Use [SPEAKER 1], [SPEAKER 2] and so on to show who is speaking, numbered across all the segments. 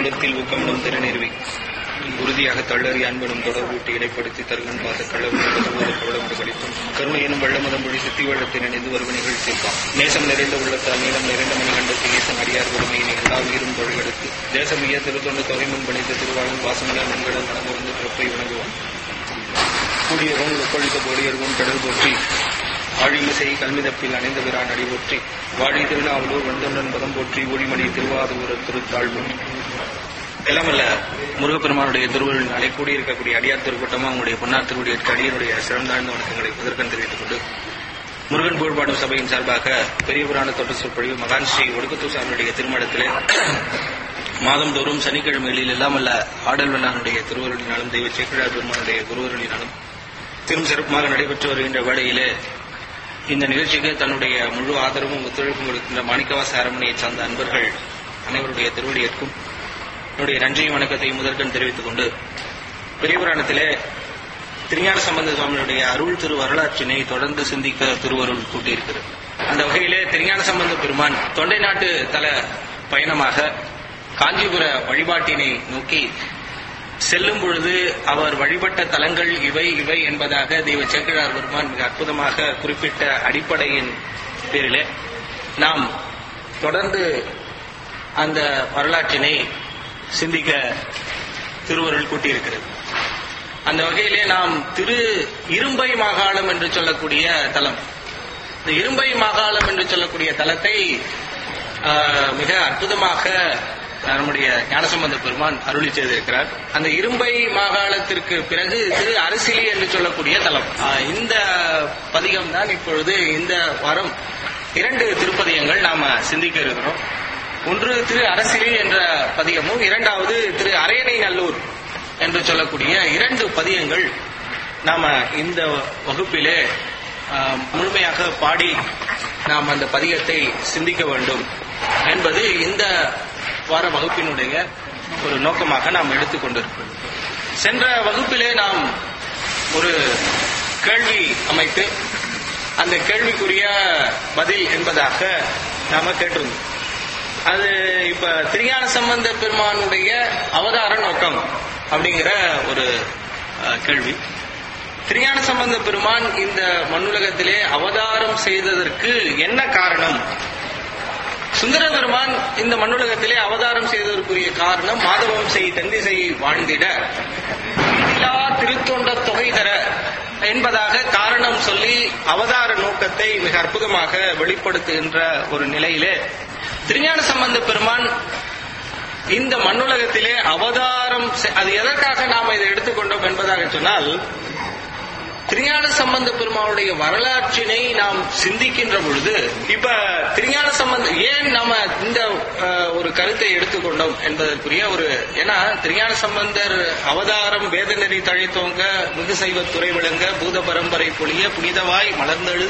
[SPEAKER 1] உள்ளத்தில் ஊக்கமிடும் திறனெருவி உறுதியாக தள்ளறி அன்பனும் தொடர்பூட்டி இடைப்படுத்தி தருகன் பாத கள்ளவுடன் கவளமுடு கழித்தும் கருணை எனும் வெள்ளமதம் மொழி சித்தி வெள்ளத்தில் இணைந்து வருவ நிகழ்த்தியிருக்கான் நேசம் நிறைந்த உள்ளத்தால் நீளம் நிறைந்த மணிகண்டத்தில் ஈசன் அடியார் கொடுமையினை எல்லா உயிரும் தொழிலெடுத்து தேசம் உயர் திருத்தொண்டு தொகை முன் பணித்த திருவாழும் பாசமில்லா நண்பர்கள் மனமுறந்து பிறப்பை வணங்குவான் கூடியவன் ஒப்பழித்த போடியர்வன் கடல் போற்றி ஆழிமிசை கல்மிதப்பில் அணைந்த பிரான் அடி போற்றி வாழி திருநாவலூர் வந்தொண்டன் பதம் போற்றி ஒளிமணி திருவாதூர் திருத்தாள் போற்றி எல்லாம் அல்ல முருகப்பெருமானுடைய திருவள்ளின் அலை கூடியிருக்கக்கூடிய அடியார் திருக்கூட்டமா உங்களுடைய பொன்னார் திருவடி அடியனுடைய சிறந்தாழ்ந்த வணக்கங்களை முதற்கண் தெரிவித்துக் கொண்டு முருகன் புகழ்பாடும் சபையின் சார்பாக பெரிய புராண தொட்டு சொற்பொழிவு மகான் ஸ்ரீ ஒடுக்கத்தூர் சாமியுடைய திருமணத்திலே மாதந்தோறும் சனிக்கிழமைகளில் எல்லாம் அல்ல ஆடல் வல்லானுடைய திருவருளினாலும் தெய்வ சேக்கிழார் பெருமானுடைய குருவருளினாலும் திரும் சிறப்புமாக நடைபெற்று வருகின்ற வேளையிலே இந்த நிகழ்ச்சிக்கு தன்னுடைய முழு ஆதரவும் ஒத்துழைப்பும் கொடுக்கின்ற மாணிக்கவாச அரண்மனையைச் சார்ந்த அன்பர்கள் அனைவருடைய திருவடியேற்கும் என்னுடைய நன்றியும் வணக்கத்தையும் முதற்கண் தெரிவித்துக் கொண்டு பெரிய புராணத்திலே திருஞான சம்பந்த சுவாமியுடைய அருள் திரு வரலாற்றினை தொடர்ந்து சிந்திக்க திருவருள் கூட்டியிருக்கிறது அந்த வகையிலே திருஞான சம்பந்த பெருமான் தொண்டை நாட்டு தல பயணமாக காஞ்சிபுர வழிபாட்டினை நோக்கி செல்லும் பொழுது அவர் வழிபட்ட தலங்கள் இவை இவை என்பதாக தெய்வ சேக்கிழார் பெருமான் மிக அற்புதமாக குறிப்பிட்ட அடிப்படையின் பேரிலே நாம் தொடர்ந்து அந்த வரலாற்றினை சிந்திக்க திருவருள் கூட்டியிருக்கிறது அந்த வகையிலே நாம் திரு இரும்பை மாகாணம் என்று சொல்லக்கூடிய தலம் இந்த இரும்பை மாகாணம் என்று சொல்லக்கூடிய தலத்தை ஆஹ், மிக அற்புதமாக நம்முடைய ஞானசம்பந்த பெருமான் அருளி செய்திருக்கிறார் அந்த இரும்பை மாகாணத்திற்கு பிறகு திரு அரசிலி என்று சொல்லக்கூடிய தலம் ஆஹ், இந்த பதிகம் தான் இப்பொழுது இந்த வாரம் இரண்டு திருப்பதிகங்கள் நாம சிந்திக்க இருக்கிறோம் ஒன்று திரு அரசிலி என்ற பதிகமும் இரண்டாவது திரு அரையணை நல்லூர் என்று சொல்லக்கூடிய இரண்டு பதியங்கள் நாம இந்த வகுப்பிலே ஆஹ், முழுமையாக பாடி நாம் அந்த பதிகத்தை சிந்திக்க வேண்டும் என்பது இந்த வார வகுப்பினுடைய ஒரு நோக்கமாக நாம் எடுத்துக்கொண்டிருக்கிறோம் சென்ற வகுப்பிலே நாம் ஒரு கேள்வி அமைத்து அந்த கேள்விக்குரிய பதில் என்பதாக நாம கேட்டிருந்தோம் அது இப்ப திருஞான சம்பந்த பெருமானுடைய அவதார நோக்கம் அப்படிங்கிற ஒரு அஹ், கேள்வி திருஞான சம்பந்த பெருமான் இந்த மண்ணுலகத்திலே அவதாரம் செய்ததற்கு என்ன காரணம் சுந்தர பெருமான் இந்த மண்ணுலகத்திலே அவதாரம் செய்ததற்குரிய காரணம் மாதவம் செய் தந்திசை வாழ்ந்திட இலா திருத்தொண்ட தொகை தர என்பதாக காரணம் சொல்லி அவதார நோக்கத்தை மிக அற்புதமாக வெளிப்படுத்துகின்ற ஒரு நிலையிலே திருஞான சம்பந்த பெருமான் இந்த மண்ணுலகத்திலே அவதாரம் செ- அது எதற்காக நாம் இதை எடுத்துக்கொண்டோம் என்பதாக சொன்னால் திருஞான சம்பந்த பெருமானுடைய வரலாற்றினை நாம் சிந்திக்கின்ற பொழுது இப்ப திருஞான சம்பந்த ஏன் நாம இந்த அஹ், ஒரு கருத்தை எடுத்துக்கொண்டோம் என்பதற்குரிய ஒரு ஏன்னா திருஞான சம்பந்தர் அவதாரம் வேதநெறி தழைத்தோங்க மிகு சைவ துறை விளங்க பூத பரம்பரை பொழிய புனிதவாய் மலர்ந்தெழுத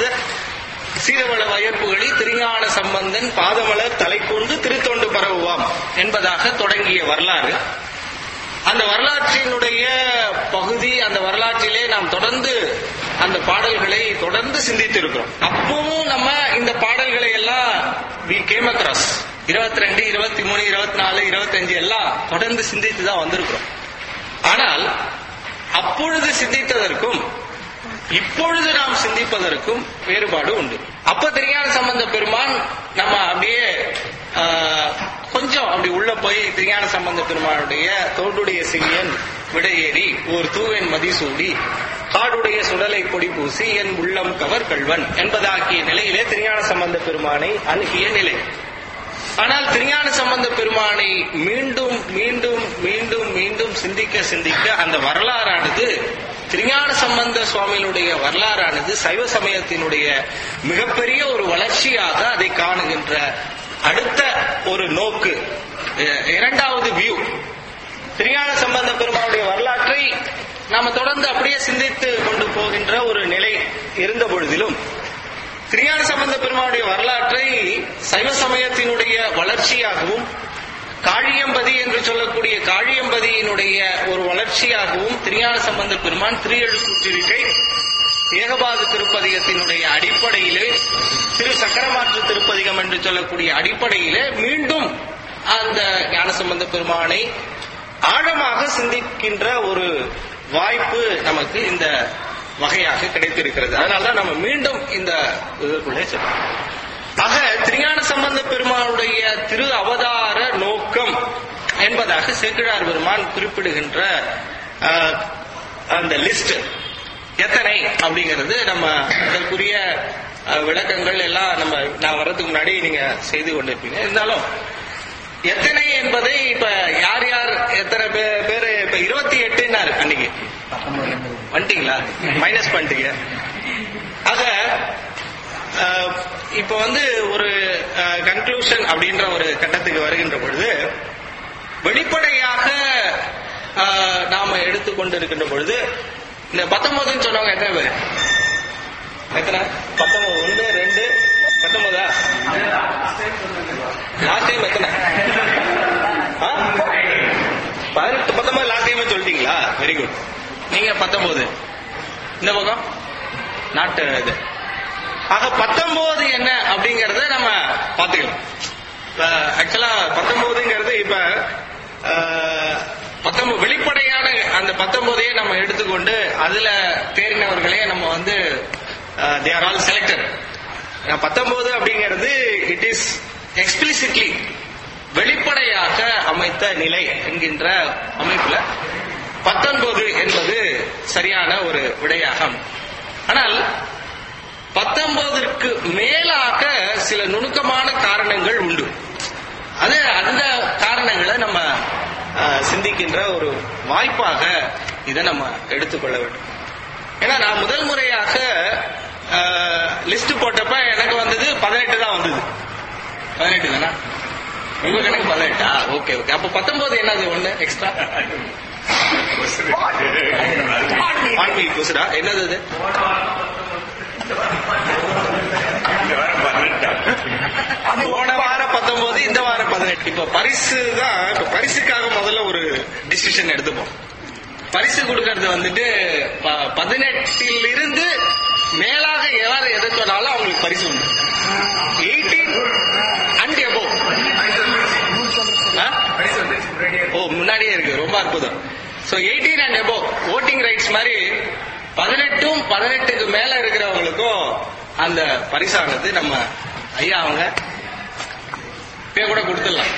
[SPEAKER 1] சீரவள வயற்புகளி திருஞான சம்பந்தன் பாதமலர் தலை கொண்டு திருத்தொண்டு பரவுவாம் என்பதாக தொடங்கிய வரலாறு அந்த வரலாற்றினுடைய பகுதி அந்த வரலாற்றிலே நாம் தொடர்ந்து அந்த பாடல்களை தொடர்ந்து சிந்தித்திருக்கிறோம் அப்பவும் நம்ம இந்த பாடல்களை எல்லாம் வி கேம் அக்ராஸ் இருபத்தி ரெண்டு இருபத்தி மூணு இருபத்தி நாலு இருபத்தஞ்சு எல்லாம் தொடர்ந்து சிந்தித்து தான் வந்திருக்கிறோம் ஆனால் அப்பொழுது சிந்தித்ததற்கும் இப்பொழுது நாம் சிந்திப்பதற்கும் வேறுபாடு உண்டு அப்ப திருஞான சம்பந்த பெருமான் நம்ம அப்படியே ஆஹ், கொஞ்சம் அப்படி உள்ள போய் திருஞான சம்பந்த பெருமானுடைய தோடுடைய சிவியன் விடையேறி ஒரு தூவன் மதிசூடி காடுடைய சுடலை பொடி பூசி என் உள்ளம் கவர் கள்வன் என்பதாகிய நிலையிலே திருஞான சம்பந்த பெருமானை அணுகிய நிலை ஆனால் திருஞான சம்பந்த பெருமானை மீண்டும் மீண்டும் மீண்டும் மீண்டும் சிந்திக்க சிந்திக்க அந்த வரலாறானது திருஞான சம்பந்த சுவாமியினுடைய வரலாறானது சைவ சமயத்தினுடைய மிகப்பெரிய ஒரு வளர்ச்சியாக அதை காணுகின்ற அடுத்த ஒரு நோக்கு அஹ், இரண்டாவது வியூ திருஞான சம்பந்த பெருமானுடைய வரலாற்றை நாம தொடர்ந்து அப்படியே சிந்தித்து கொண்டு போகின்ற ஒரு நிலை இருந்த பொழுதிலும் திருஞான சம்பந்த பெருமானுடைய வரலாற்றை சைவ சமயத்தினுடைய வளர்ச்சியாகவும் காழியம்பதி என்று சொல்லக்கூடிய காழியம்பதியினுடைய ஒரு வளர்ச்சியாகவும் திருஞான சம்பந்த பெருமான் திருஎழுக்கூற்றிருக்கை ஏகபாத திருப்பதிகத்தினுடைய அடிப்படையிலே திரு சக்கரமாற்று திருப்பதிகம் என்று சொல்லக்கூடிய அடிப்படையிலே மீண்டும் அந்த அந்த ஞானசம்பந்த பெருமானை ஆழமாக சிந்திக்கின்ற ஒரு வாய்ப்பு நமக்கு இந்த வகையாக கிடைத்திருக்கிறது அதனாலதான் நம்ம மீண்டும் இந்த இதற்குள்ளே செல்றோம் ஆக திருஞான சம்பந்த பெருமானுடைய திரு அவதார நோக்கம் என்பதாக சேக்கிழார் பெருமான் குறிப்பிடுகின்ற ஆஹ், அந்த லிஸ்ட் எத்தனை அப்படிங்கிறது நம்ம அதற்குரிய அஹ், விளக்கங்கள் எல்லாம் நம்ம நான் வர்றதுக்கு முன்னாடி நீங்க செய்து கொண்டிருப்பீங்க இருந்தாலும் எத்தனை என்பதை இப்ப யார் யார் எத்தனை பே- பேரு இப்ப இருபத்தி எட்டுன்னாரு அன்னைக்கு வந்துட்டீங்களா மைனஸ் பண்ணிட்டீங்க ஆக அஹ், இப்ப வந்து ஒரு கன்க்ளூஷன் அப்படின்ற ஒரு கட்டத்துக்கு வருகின்ற பொழுது வெளிப்படையாக அஹ், நாம எடுத்துக்கொண்டு இருக்கின்ற பொழுது இந்த பத்தொன்பதுன்னு சொன்னவங்க எத்தனை பேர் எத்தனை பத்தொன்பது ஒன்று ரெண்டு பத்தொன்பதா லாஸ்ட் டைம் எத்தனை ஆ? பதினெட்டு பத்தொன்பது லாஸ்ட் டைம் சொல்லிட்டீங்களா வெரி குட் நீங்க பத்தொன்பது இந்த பக்கம் நாட்டு இது ஆக பத்தொன்பது என்ன அப்படிங்கறத நம்ம பாத்துக்கலாம் ஆக்சுவலா பத்தொன்பதுங்கிறது இப்ப அஹ், பத்தொன்பது வெளிப்படையான அந்த பத்தொன்பதையே நம்ம எடுத்துக்கொண்டு அதுல தேறினவர்களே நம்ம வந்து தேர் ஆல் செலக்டட் பத்தொன்பது அப்படிங்கிறது இட் இஸ் எக்ஸ்பிளிசிட்லி வெளிப்படையாக அமைத்த நிலை என்கின்ற அமைப்புல பத்தொன்பது என்பது சரியான ஒரு விடையாக அமையும். ஆனால் பத்தொன்பதற்கு மேலாக சில நுணுக்கமான காரணங்கள் உண்டு அது அந்த காரணங்களை நம்ம அஹ், சிந்திக்கின்ற ஒரு வாய்ப்பாக இதை நம்ம எடுத்துக்கொள்ள வேண்டும் ஏன்னா நான் முதல் முறையாக லிஸ்ட் போட்டப்ப எனக்கு வந்தது பதினெட்டு தான் வந்தது பதினெட்டு தானா உங்க கணக்கு பதினெட்டா ஓகே ஓகே அப்ப பத்தொன்பது என்னது ஒண்ணு எக்ஸ்ட்ரா ஆன்மீக கொசுடா என்னது அது போன வாரம் பத்தொன்பது இந்த வாரம் பதினெட்டு இப்ப பரிசு தான் இப்ப பரிசுக்காக முதல்ல ஒரு டிசிஷன் எடுத்துப்போம் பரிசு கொடுக்கறது வந்துட்டு ப- பதினெட்டில் இருந்து மேலாக யார் எதை சொன்னாலும் அவங்களுக்கு பரிசு உண்டு எயிட்டீன் அண்ட் எபோ ஓ முன்னாடியே இருக்கு ரொம்ப அற்புதம் so eighteen and above voting rights மாதிரி பதினெட்டும் பதினெட்டுக்கு மேல இருக்கிறவங்களுக்கும் அந்த பரிசானது நம்ம ஐயா அவங்க பே கூட கொடுத்துடலாம்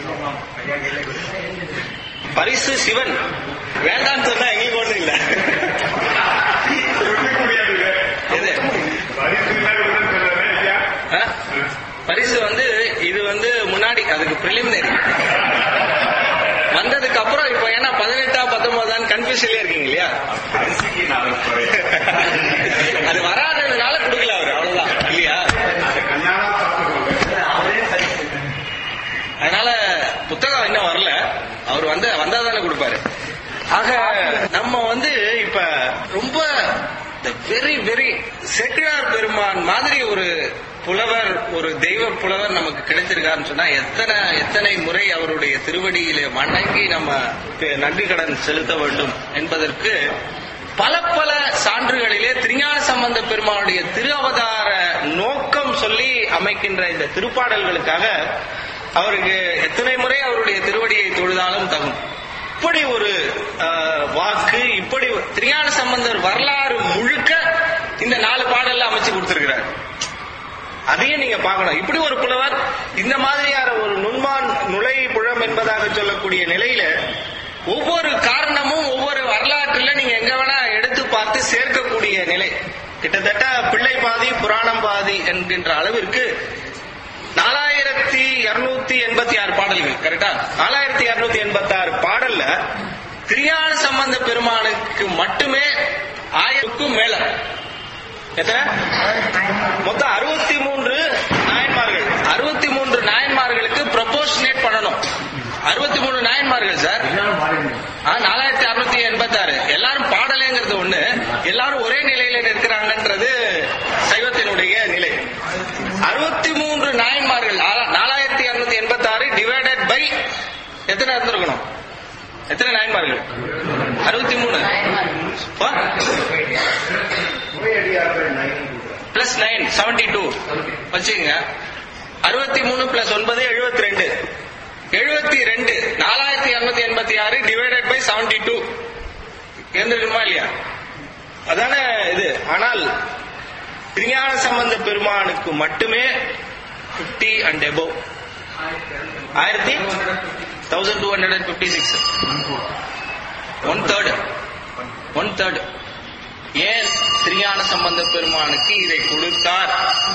[SPEAKER 1] பரிசு சிவன் வேண்டாம்னு சொன்னா எங்களுக்கு ஒண்ணும் இல்ல எது ஆ? பரிசு வந்து இது வந்து முன்னாடி அதுக்கு பிரிலிமினரி வந்ததுக்கு அப்புறம் இப்ப ஏன்னா பதினெட்டா பத்தொன்பதான்னு கன்ஃபியூஷன்ல இருக்கீங்க இல்லையா அது வராததுனால கொடுக்கல அவரு அவ்வளவுதான் இல்லையா அதனால புத்தகம் இன்னும் வரல அவர் வந்து வந்தாதானே கொடுப்பாரு ஆக நம்ம வந்து இப்ப ரொம்ப வெரி வெரி செட்டியார் பெருமான் மாதிரி ஒரு புலவர் ஒரு தெய்வ புலவர் நமக்கு கிடைச்சிருக்காருன்னு சொன்னா எத்தனை எத்தனை முறை அவருடைய திருவடியிலே வணங்கி நம்ம பெ- நன்றி கடன் செலுத்த வேண்டும் என்பதற்கு பல பல சான்றுகளிலே திருஞான சம்பந்த பெருமானுடைய திரு அவதார நோக்கம் சொல்லி அமைக்கின்ற இந்த திருப்பாடல்களுக்காக அவருக்கு எத்தனை முறை அவருடைய திருவடியை தொழுதாலும் தகும் இப்படி ஒரு ஆஹ், வாக்கு இப்படி ஒரு- திருஞான சம்பந்தர் வரலாறு முழுக்க இந்த நாலு பாடல்ல அமைச்சு கொடுத்திருக்கிறார் அதையும் நீங்க பார்க்கணும் இப்படி ஒரு புலவர் இந்த மாதிரியான ஒரு நுண்மான் நுழை புழம் என்பதாக சொல்லக்கூடிய நிலையில ஒவ்வொரு காரணமும் ஒவ்வொரு வரலாற்றுல நீங்க எங்க வேணா எடுத்து பார்த்து சேர்க்கக்கூடிய நிலை கிட்டத்தட்ட பிள்ளை பாதி புராணம் பாதி என்கின்ற அளவிற்கு நாலாயிரத்தி இருநூத்தி எண்பத்தி ஆறு பாடல்கள் கரெக்டா நாலாயிரத்தி இருநூத்தி எண்பத்தி ஆறு பாடல்ல திரியான சம்பந்த பெருமானுக்கு மட்டுமே ஆயிரத்துக்கும் மேல எத்தனை மொத்தம் அறுபத்தி மூன்று நாயன்மார்கள் அறுபத்தி மூன்று நாயன்மார்களுக்கு ப்ரொபோஷனேட் பண்ணணும் அறுபத்தி மூணு நாயன்மார்கள் சார் நாலாயிரத்தி அறுநூத்தி எண்பத்தாறு எல்லாரும் பாடலைங்கிறது ஒண்ணு எல்லாரும் ஒரே நிலையில நிற்கிறாங்கன்றது சைவத்தினுடைய நிலை அறுபத்தி மூன்று நாயன்மார்கள் நாலாயிரத்தி அறுநூத்தி எண்பத்தாறு டிவைடட் பை எத்தனை இருந்திருக்கணும் எத்தனை நாயன்மார்கள் அறுபத்தி மூணு பிளஸ் நைன் செவன்டி டூ வச்சுக்கங்க அறுபத்தி மூணு பிளஸ் ஒன்பது எழுபத்தி ரெண்டு எழுபத்தி ரெண்டு நாலாயிரத்தி இருநூத்தி எண்பத்தி ஆறு டிவைடட் பை செவன்டி டூ இருந்திருக்குமா இல்லையா அதானே இது ஆனால் திருஞான சம்பந்த பெருமானுக்கு மட்டுமே 50 அண்ட் எபோவ் ஆயிரத்தி thousand two hundred and fifty six one third one third ஏன் திருஞான சம்பந்த பெருமானுக்கு இதை கொடுத்தார்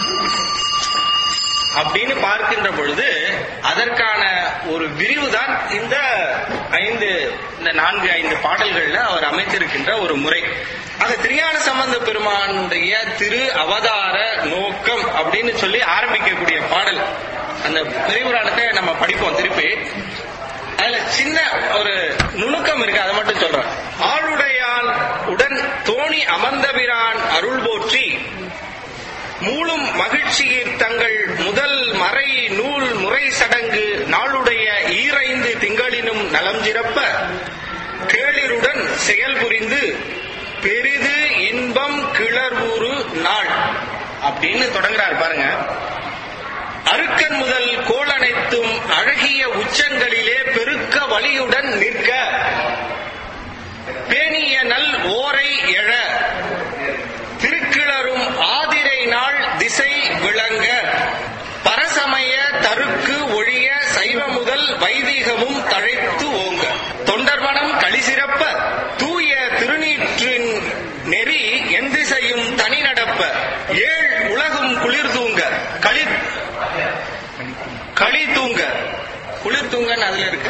[SPEAKER 1] அப்படின்னு பார்க்கின்ற பொழுது அதற்கான ஒரு விரிவுதான் இந்த ஐந்து இந்த நான்கு ஐந்து பாடல்கள்ல அவர் அமைத்திருக்கின்ற ஒரு முறை ஆக திருஞான சம்பந்த பெருமானுடைய திரு அவதார நோக்கம் அப்படின்னு சொல்லி ஆரம்பிக்கக்கூடிய பாடல் அந்த பெரியபுராணத்தை நம்ம படிப்போம் திருப்பி அதுல சின்ன ஒரு நுணுக்கம் இருக்கு அதை மட்டும் சொல்றேன் ஆளுடையான் உடன் தோணி அமர்ந்தபிரான் அருள் போற்றி மூளும் மகிழ்ச்சியிர் தங்கள் முதல் மறை நூல் முறை சடங்கு நாளுடைய ஈரைந்து திங்களினும் நலம் சிறப்ப கேளிருடன் செயல் புரிந்து பெரிது இன்பம் கிளர்வுறு நாள் அப்படின்னு தொடங்குறார் பாருங்க அருக்கன் முதல் கோளனைத்தும் அழகிய உச்சங்களிலே பெருக்க வழியுடன் நிற்க பேணிய நல் ஓரை எழ திருக்கிளரும் ஆதிரை நாள் திசை விளங்க பரசமய தருக்கு ஒழிய சைவ முதல் வைதிகமும் தழைத்து ஓங்க தொண்டர்மனம் களிசிறப்ப தூய திருநீற்றின் நெறி எந்திசையும் தனி நடப்ப ஏழ் உலகும் குளிர் தூங்க களி களி தூங்க குளிர் தூங்கன்னு அதுல இருக்கு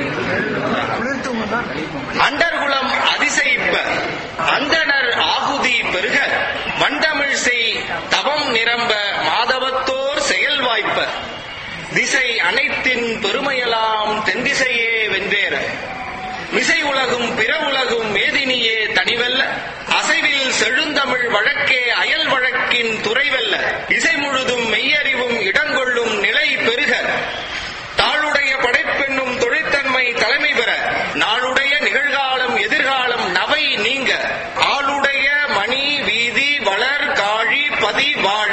[SPEAKER 1] அண்டர்குலம் அதிசயிப்ப அந்தனர் ஆகுதி பெருக வண்டமிழ் செய் தவம் நிரம்ப மாதவத்தோர் செயல் வாய்ப்ப திசை அனைத்தின் பெருமையெல்லாம் தென்திசையே வென்றேற மிசை உலகும் பிற உலகும் மேதினியே தனிவல்ல அசைவில் செழுந்தமிழ் வழக்கே அயல் வழக்கின் துறைவல்ல இசை முழுதும் மெய்யறிவும் இடங்கொள்ளும் நிலை பெருக தாளுடைய படைப்பெண்ணும் தொழிற்தன்மை தலைமை பெற நாளுடைய நிகழ்காலம் எதிர்காலம் நவை நீங்க ஆளுடைய மணி வீதி வளர் காழி பதி வாழ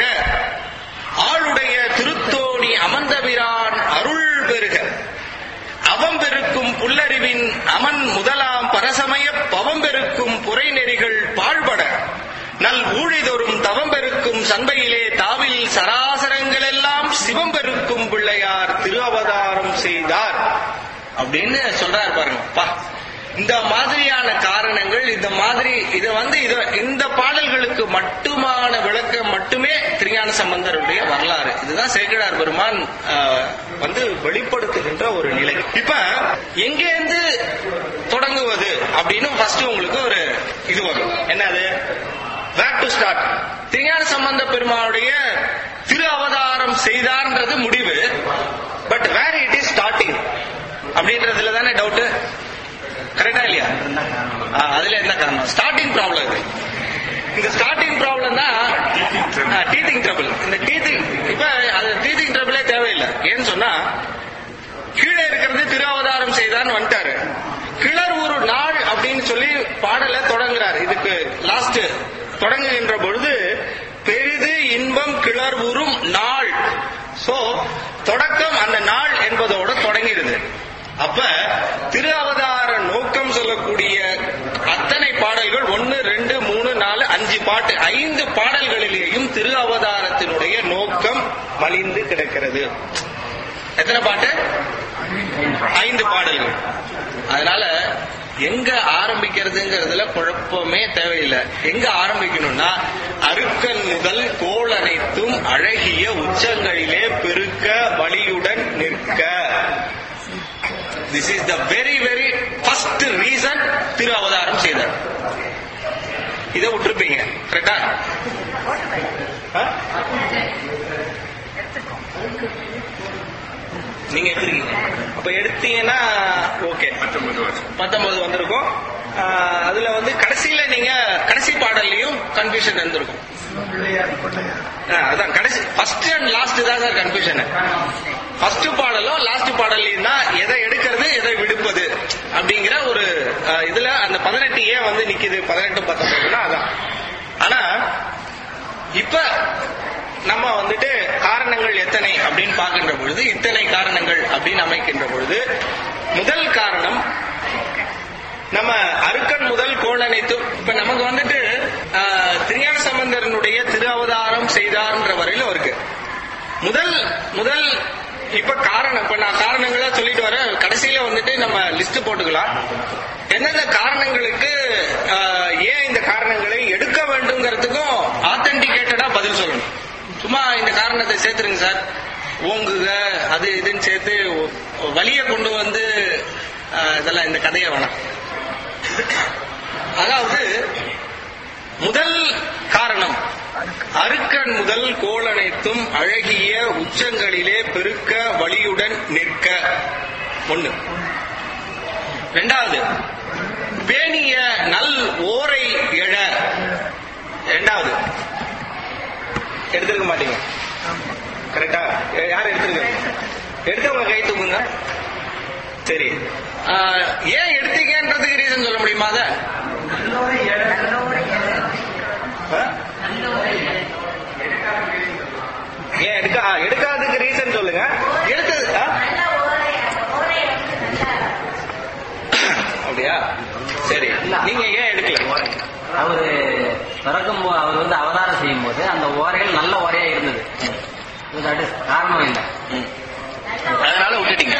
[SPEAKER 1] ஆளுடைய திருத்தோணி அமர்ந்தபிரான் அருள் பெருக அவம் பெருக்கும் புல்லறிவின் அமன் முதலாம் பரசமய பவம் பெருக்கும் புரை நெறிகள் பாழ்பட நல் ஊழிதொரும் தவம் பெருக்கும் சண்பையிலே தாவில் சராசரங்களெல்லாம் சிவம் பெருக்கும் பிள்ளையார் திரு அவதாரம் செய்தார் அப்படின்னு சொல்றாரு பாருங்க பா இந்த மாதிரியான காரணங்கள் இந்த மாதிரி இத வந்து இத இந்த பாடல்களுக்கு மட்டுமான விளக்கம் மட்டுமே திருஞான சம்பந்தருடைய வரலாறு இதுதான் சேக்கிழார் பெருமான் ஆஹ், வந்து வெளிப்படுத்துகின்ற ஒரு நிலை இப்ப எங்கேருந்து தொடங்குவது அப்படின்னு ஃபர்ஸ்ட் உங்களுக்கு ஒரு இது வரும் என்னது வேர் டு ஸ்டார்ட் திருஞான சம்பந்த பெருமானுடைய திரு அவதாரம் செய்தார்ன்றது முடிவு but where it is starting அப்படின்றதுல தானே டவுட் கரெக்டா இல்லையா ஆ, அதுல என்ன காரணம் ஸ்டார்டிங் ப்ராப்ளம் இது இந்த ஸ்டார்டிங் ப்ராப்ளம் தான் டீத்திங் ட்ரபிள் இந்த டீத்திங் இப்ப அது டீத்திங் ட்ரபிளே தேவையில்லை ஏன்னு சொன்னா கீழே இருக்கிறது திருஅவதாரம் செய்தான்னு வந்துட்டாரு கிளர் ஒரு நாள் அப்படின்னு சொல்லி பாடல தொடங்குறாரு இதுக்கு லாஸ்ட் தொடங்குகின்ற பொழுது பெரிது இன்பம் கிளர்வுறும் நாள் சோ தொடக்கம் அந்த நாள் என்பதோட தொடங்கிடுது அப்ப திரு அவதார நோக்கம் சொல்லக்கூடிய அத்தனை பாடல்கள் ஒன்னு ரெண்டு மூணு நாலு அஞ்சு பாட்டு ஐந்து பாடல்களிலேயும் திரு அவதாரத்தினுடைய நோக்கம் மலிந்து கிடக்கிறது எத்தனை பாட்டு ஐந்து பாடல்கள் அதனால எங்க ஆரம்பிக்கிறதுங்கிறதுல குழப்பமே தேவையில்லை எங்க ஆரம்பிக்கணும்னா அருக்கன் முதல் கோள் அனைத்தும் அழகிய உச்சங்களிலே பெருக்க வழியுடன் நிற்க this is the very very first reason திரு அவதாரம் செய்தார் இதை விட்டுருப்பீங்க கரெக்டா நீங்க எடுத்துருக்கீங்க அப்ப எடுத்தீங்கன்னா ஓகே பத்தொன்பது வந்திருக்கும் ஆஹ் அதுல வந்து கடைசியில நீங்க கடைசி பாடல்லையும் கன்ஃபியூஷன் இருந்திருக்கும் ஆஹ் அதான் கடைசி ஃபர்ஸ்ட் அண்ட் லாஸ்ட் தான் சார் கன்ஃபியூஷன் ஃபர்ஸ்ட் பாடலும் லாஸ்ட் பாடல்லையும் தான் எதை எடுக்கிறது எதை விடுப்பது அப்படிங்கிற ஒரு ஆஹ் இதுல அந்த பதினெட்டு ஏன் வந்து நிக்குது பதினெட்டு பத்தொன்பதுனா அதான் ஆனா இப்ப நம்ம வந்துட்டு காரணங்கள் எத்தனை அப்படின்னு பார்க்கின்ற பொழுது இத்தனை காரணங்கள் அப்படின்னு அமைக்கின்ற பொழுது முதல் காரணம் நம்ம அருக்கன் முதல் கோளனைத்து இப்ப நமக்கு வந்துட்டு ஆஹ், திருஞான சம்பந்தரனுடைய திரு அவதாரம் செய்தார்ன்ற வரையிலும் இருக்கு முதல் முதல் இப்ப காரணம் இப்ப நான் காரணங்களா சொல்லிட்டு வரேன் கடைசியில வந்துட்டு நம்ம லிஸ்ட் போட்டுக்கலாம் எந்தெந்த காரணங்களுக்கு ஆஹ், ஏன் இந்த காரணங்களை எடுக்க வேண்டும்ங்கிறதுக்கும் ஆத்தென்டிகேட்டடா பதில் சொல்லணும் சும்மா இந்த காரணத்தை சேர்த்துருங்க சார் ஓங்குக அது இதுன்னு சேர்த்து வழிய கொண்டு வந்து ஆஹ், இதெல்லாம் இந்த கதையை வேணாம் அதாவது முதல் காரணம் அருக்கன் முதல் கோளனைத்தும் அழகிய உச்சங்களிலே பெருக்க வழியுடன் நிற்க ஒண்ணு ரெண்டாவது பேணிய நல் ஓரை எழ ரெண்டாவது எடுத்திருக்க மாட்டீங்க கரெக்டா யார் எடுத்திருக்க எடுத்தவங்க கை தூக்குங்க சரி ஆஹ், ஏன் எடுத்தீங்கன்றதுக்கு ரீசன் சொல்ல முடியுமா அத ஆ? ஏன் எடுக்க ஆ, எடுக்காததுக்கு ரீசன் சொல்லுங்க எடுத்தது ஆ? அப்படியா சரி நீங்க ஏன் எடுக்கல
[SPEAKER 2] அவரு பிறக்கும் போ- அவர் வந்து அவதாரம் செய்யும் போது அந்த ஓரைகள் நல்ல ஓரையா இருந்தது இது அது காரணம் இல்லை
[SPEAKER 1] ம். அதனால விட்டுட்டீங்க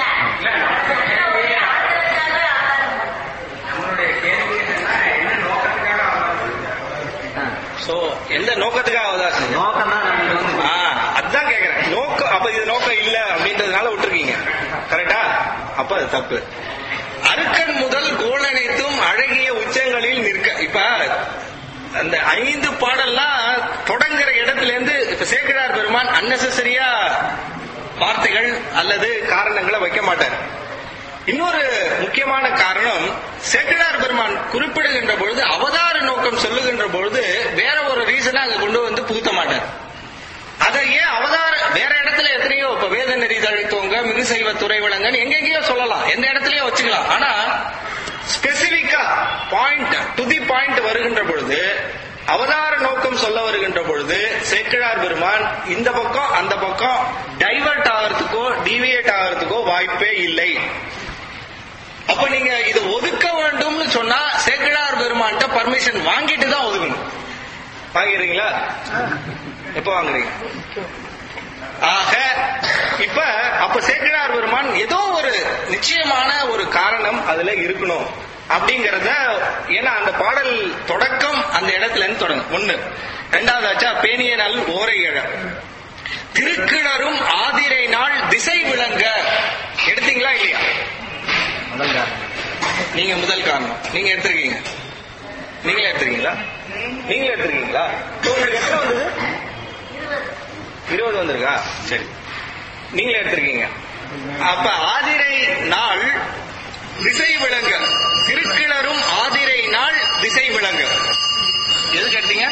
[SPEAKER 2] ஆ.
[SPEAKER 1] சோ எந்த நோக்கத்துக்காக அவதாரம் செஞ்சீங்க?
[SPEAKER 2] நோக்கம் தான் நம்மளுக்கு வந்து
[SPEAKER 1] ஆ, அதான் கேக்குறேன் நோக்கம் அப்ப இது நோக்கம் இல்ல அப்படின்றதுனால விட்டுருக்கீங்க கரெக்டா அப்ப அது தப்பு அருக்கன் முதல் கோலனைத்தும் அழகிய உச்சங்களில் நிற்க இப்ப அந்த ஐந்து பாடல்லாம் தொடங்குற இடத்துல இருந்து இப்ப சேக்கிழார் பெருமான் அன்னெசரியா வார்த்தைகள் அல்லது காரணங்களை வைக்க மாட்டார் இன்னொரு முக்கியமான காரணம் சேக்கிழார் பெருமான் குறிப்பிடுகின்ற பொழுது அவதார நோக்கம் சொல்லுகின்ற பொழுது வேற ஒரு ரீசனை அங்க கொண்டு வந்து புகுத்த மாட்டார் அதை ஏன் அவதார வேற இடத்துல எத்தனையோ இப்ப வேத நெறி தழைத்தோங்க மிகு செய்வ துறை விளங்கன்னு எங்கெங்கேயோ சொல்லலாம் எந்த இடத்துலயும் வச்சுக்கலாம் ஆனா ஸ்பெசிபிக்கா பாயிண்ட் டு தி பாயிண்ட் வருகின்ற பொழுது அவதார நோக்கம் சொல்ல வருகின்ற பொழுது சேக்கிழார் பெருமான் இந்த பக்கம் அந்த பக்கம் டைவர்ட் ஆகிறதுக்கோ டிவியேட் ஆகிறதுக்கோ வாய்ப்பே இல்லை அப்ப நீங்க இதை ஒதுக்க வேண்டும்னு சொன்னா சேக்கிழார் பெருமான்கிட்ட பர்மிஷன் வாங்கிட்டு தான் ஒதுக்கணும் வாங்கிடுறீங்களா எப்ப வாங்குறீங்க ஆக இப்ப அப்ப சேக்கிழார் பெருமான் ஏதோ ஒரு நிச்சயமான ஒரு காரணம் அதுல இருக்கணும் அப்படிங்கறத ஏன்னா அந்த பாடல் தொடக்கம் அந்த இடத்துல இருந்து தொடங்கும் ஒண்ணு ரெண்டாவது ஆச்சா பேணிய நாள் ஓரை எழ திருக்கிணறும் ஆதிரை நாள் திசை விளங்க எடுத்தீங்களா இல்லையா
[SPEAKER 2] முதல் காரணம்
[SPEAKER 1] நீங்க முதல் காரணம் நீங்க எடுத்திருக்கீங்க நீங்களே எடுத்திருக்கீங்களா நீங்களே எடுத்திருக்கீங்களா இப்ப உங்களுக்கு எத்தனை வந்தது இருபது வந்திருக்கா சரி நீங்களே எடுத்திருக்கீங்க அப்ப ஆதிரை நாள் திசை விளங்க திருக்கிணறும் ஆதிரை நாள் திசை விளங்க எதுக்கு எடுத்தீங்க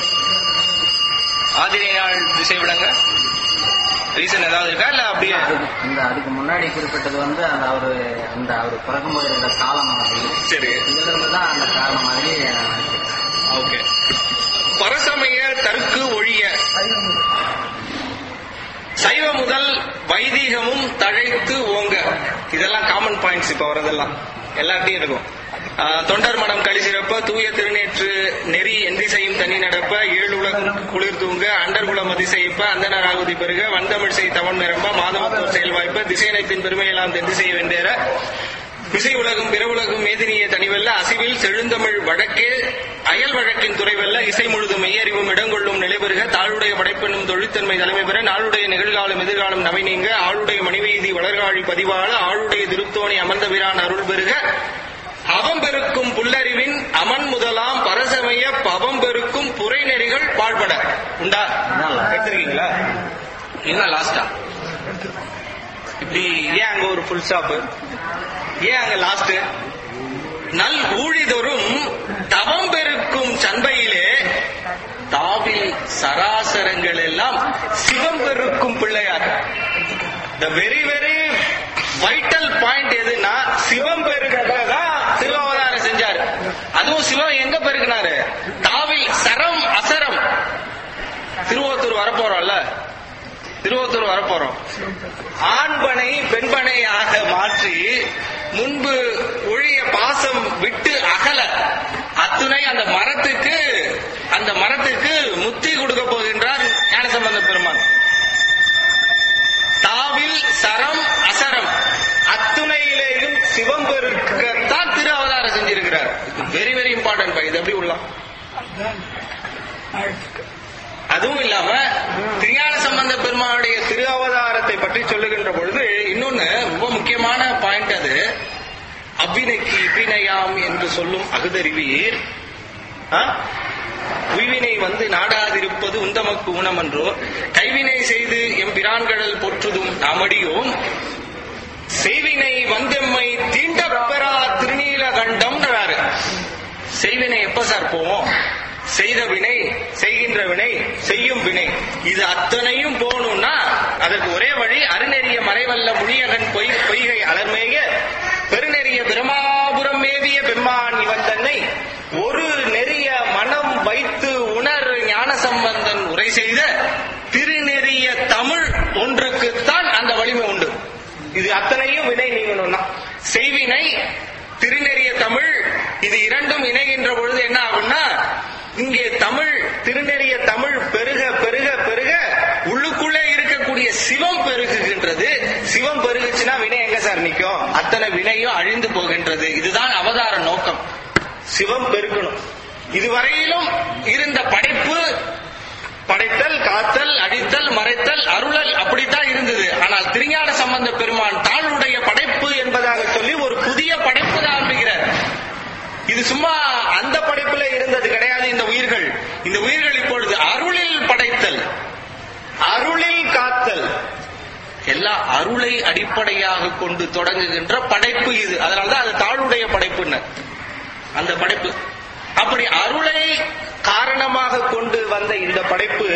[SPEAKER 1] ஆதிரை நாள் திசை விளங்க ரீசன் ஏதாவது இருக்கா இல்ல அப்படியே
[SPEAKER 2] அதுக்கு அந்த அதுக்கு முன்னாடி குறிப்பிட்டது வந்து அந்த அவரு அந்த அவர் பிறக்கும்போது இருந்த காலம் மாதிரி
[SPEAKER 1] சரி
[SPEAKER 2] இதுல இருந்து தான் அந்த காலம் மாதிரி நான் நினைக்கிறேன்.
[SPEAKER 1] ஓகே பரசமய தற்கு ஒழிய சைவ முதல் வைதிகமும் தழைத்து ஓங்க இதெல்லாம் காமன் பாயிண்ட்ஸ் இப்ப வரதெல்லாம் எல்லாத்தையும் இருக்கும் ஆஹ், தொண்டர் மனம் கழிசிறப்ப தூய திருநேற்று நெறி எந்திசையும் தனி நடப்ப ஏழுலகம் குளிர் தூங்க அண்டர்குலம் அதிசயிப்ப அந்தனர் ஆகுதி பெருக வந்தமிழ் செய் தவன் நிரம்ப மாதவத்தோர் செயல் வாய்ப்ப திசையனைத்தின் பெருமையெல்லாம் தெந்து செய்ய வேண்டேற விசை உலகும் பிற உலகும் மேதினிய தனிவல்ல அசிவில் செழுந்தமிழ் வழக்கே அயல் வழக்கின் துறைவல்ல இசை முழுதும் மெய்யறிவும் இடங்கொள்ளும் நிலைபெறுக தாளுடைய படைப்பெண்ணும் தொழிற்தன்மை தலைமை பெற நாளுடைய நிகழ்காலம் எதிர்காலம் நவை நீங்க ஆளுடைய மணிவீதி வளர்காழி பதிவாள ஆளுடைய திருத்தோணி அமர்ந்த வீரான் அருள் பெறுக அவம் பெருக்கும் புல்லறிவின் அமன் முதலாம் பரசமய பவம் பெருக்கும் புரை நெறிகள் பாழ்பட உண்டா
[SPEAKER 2] இதான் last.
[SPEAKER 1] எடுத்திருக்கீங்களா என்ன லாஸ்டா இப்படி ஏன் அங்க ஒரு ஃபுல் ஸ்டாப் ஏன் அங்க லாஸ்ட் நல் ஊழிதொரும் தவம் பெருக்கும் சண்பையிலே தாவில் சராசரங்கள் எல்லாம் சிவம் பெருக்கும் Pillaiyar the very very vital point எதுன்னா சிவம் பெருக்கதான் திருவாவதாரம் செஞ்சாரு அதுவும் சிவம் எங்க பெருக்கினாரு தாவில் சரம் அசரம் திருவோத்தூர் வரப்போறோம்ல ஒருத்தர் வரப்போறோம் ஆண்பனை பெண்பனையாக மாற்றி முன்பு ஒழிய பாசம் விட்டு அகல அத்துணை அந்த மரத்துக்கு அந்த மரத்துக்கு முத்தி கொடுக்க போகின்றார் ஞானசம்பந்த பெருமான் தாவில் சரம் அசரம் அத்துணையிலேயும் சிவம் பெருக்கத்தான் திரு அவதாரம் செஞ்சிருக்கிறார் வெரி வெரி இம்பார்ட்டன்ட் இது எப்படி உள்ளலாம் அதுவும் இல்லாம திருஞான சம்பந்த பெருமானுடைய திரு அவதாரத்தை பற்றி சொல்லுகின்ற பொழுது இன்னொன்னு ரொம்ப முக்கியமான பாயிண்ட் அது அபிநைக்கு இபிநயாம் என்று சொல்லும் அகுதறிவீர் ஆ? உய்வினை வந்து நாடாதிருப்பது உந்தமக்கு ஊனமன்றோ கைவினை செய்து எம் பிரான்கடல் போற்றுதும் நாமடியோம் செய்வினை வந்தெம்மை தீண்டப் பெறா திருநீலகண்டம்ன்றாரு செய்வினை எப்ப சார் போவோம் செய்த வினை செய்கின்ற வினை செய்யும் வினை இது அத்தனையும் போகணும்னா அதற்கு ஒரே வழி அருநெறிய மறைவல்ல முனியகன் பொய் பொய்கை அலர்மேக பெருநெறிய பிரமாபுரம் மேவிய பெம்மான் இவன் தன்னை ஒரு நெறிய மனம் வைத்து உணர் ஞான சம்பந்தன் உரை செய்த திருநெறிய தமிழ் ஒன்றுக்குத்தான் அந்த வலிமை உண்டு இது அத்தனையும் வினை நீங்கணும்னா செய்வினை திருநெறிய தமிழ் இது இரண்டும் இணைகின்ற பொழுது என்ன ஆகும்னா இங்கே தமிழ் திருநெறிய தமிழ் பெருக பெருக பெருக உள்ளுக்குள்ளே இருக்கக்கூடிய சிவம் பெருகுகின்றது சிவம் பெருகுச்சுன்னா வினை எங்க சார் நிக்கும் அத்தனை வினையும் அழிந்து போகின்றது இதுதான் அவதார நோக்கம் சிவம் பெருக்கணும் இதுவரையிலும் இருந்த படைப்பு படைத்தல் காத்தல் அடித்தல் மறைத்தல் அருளல் அப்படித்தான் இருந்தது ஆனால் திருஞான சம்பந்த பெருமான் தாளுடைய படைப்பு என்பதாக சொல்லி ஒரு புதிய படைப்பு தான் ஆரம்பிக்கிறார் இது சும்மா அந்த படைப்புல இருந்தது கிடையாது இந்த உயிர்கள் இந்த உயிர்கள் இப்பொழுது அருளில் படைத்தல் அருளில் காத்தல் எல்லா அருளை அடிப்படையாக கொண்டு தொடங்குகின்ற படைப்பு இது அதனாலதான் அது தாளுடைய படைப்புன்னு அந்த படைப்பு அப்படி அருளை காரணமாக கொண்டு வந்த இந்த படைப்பு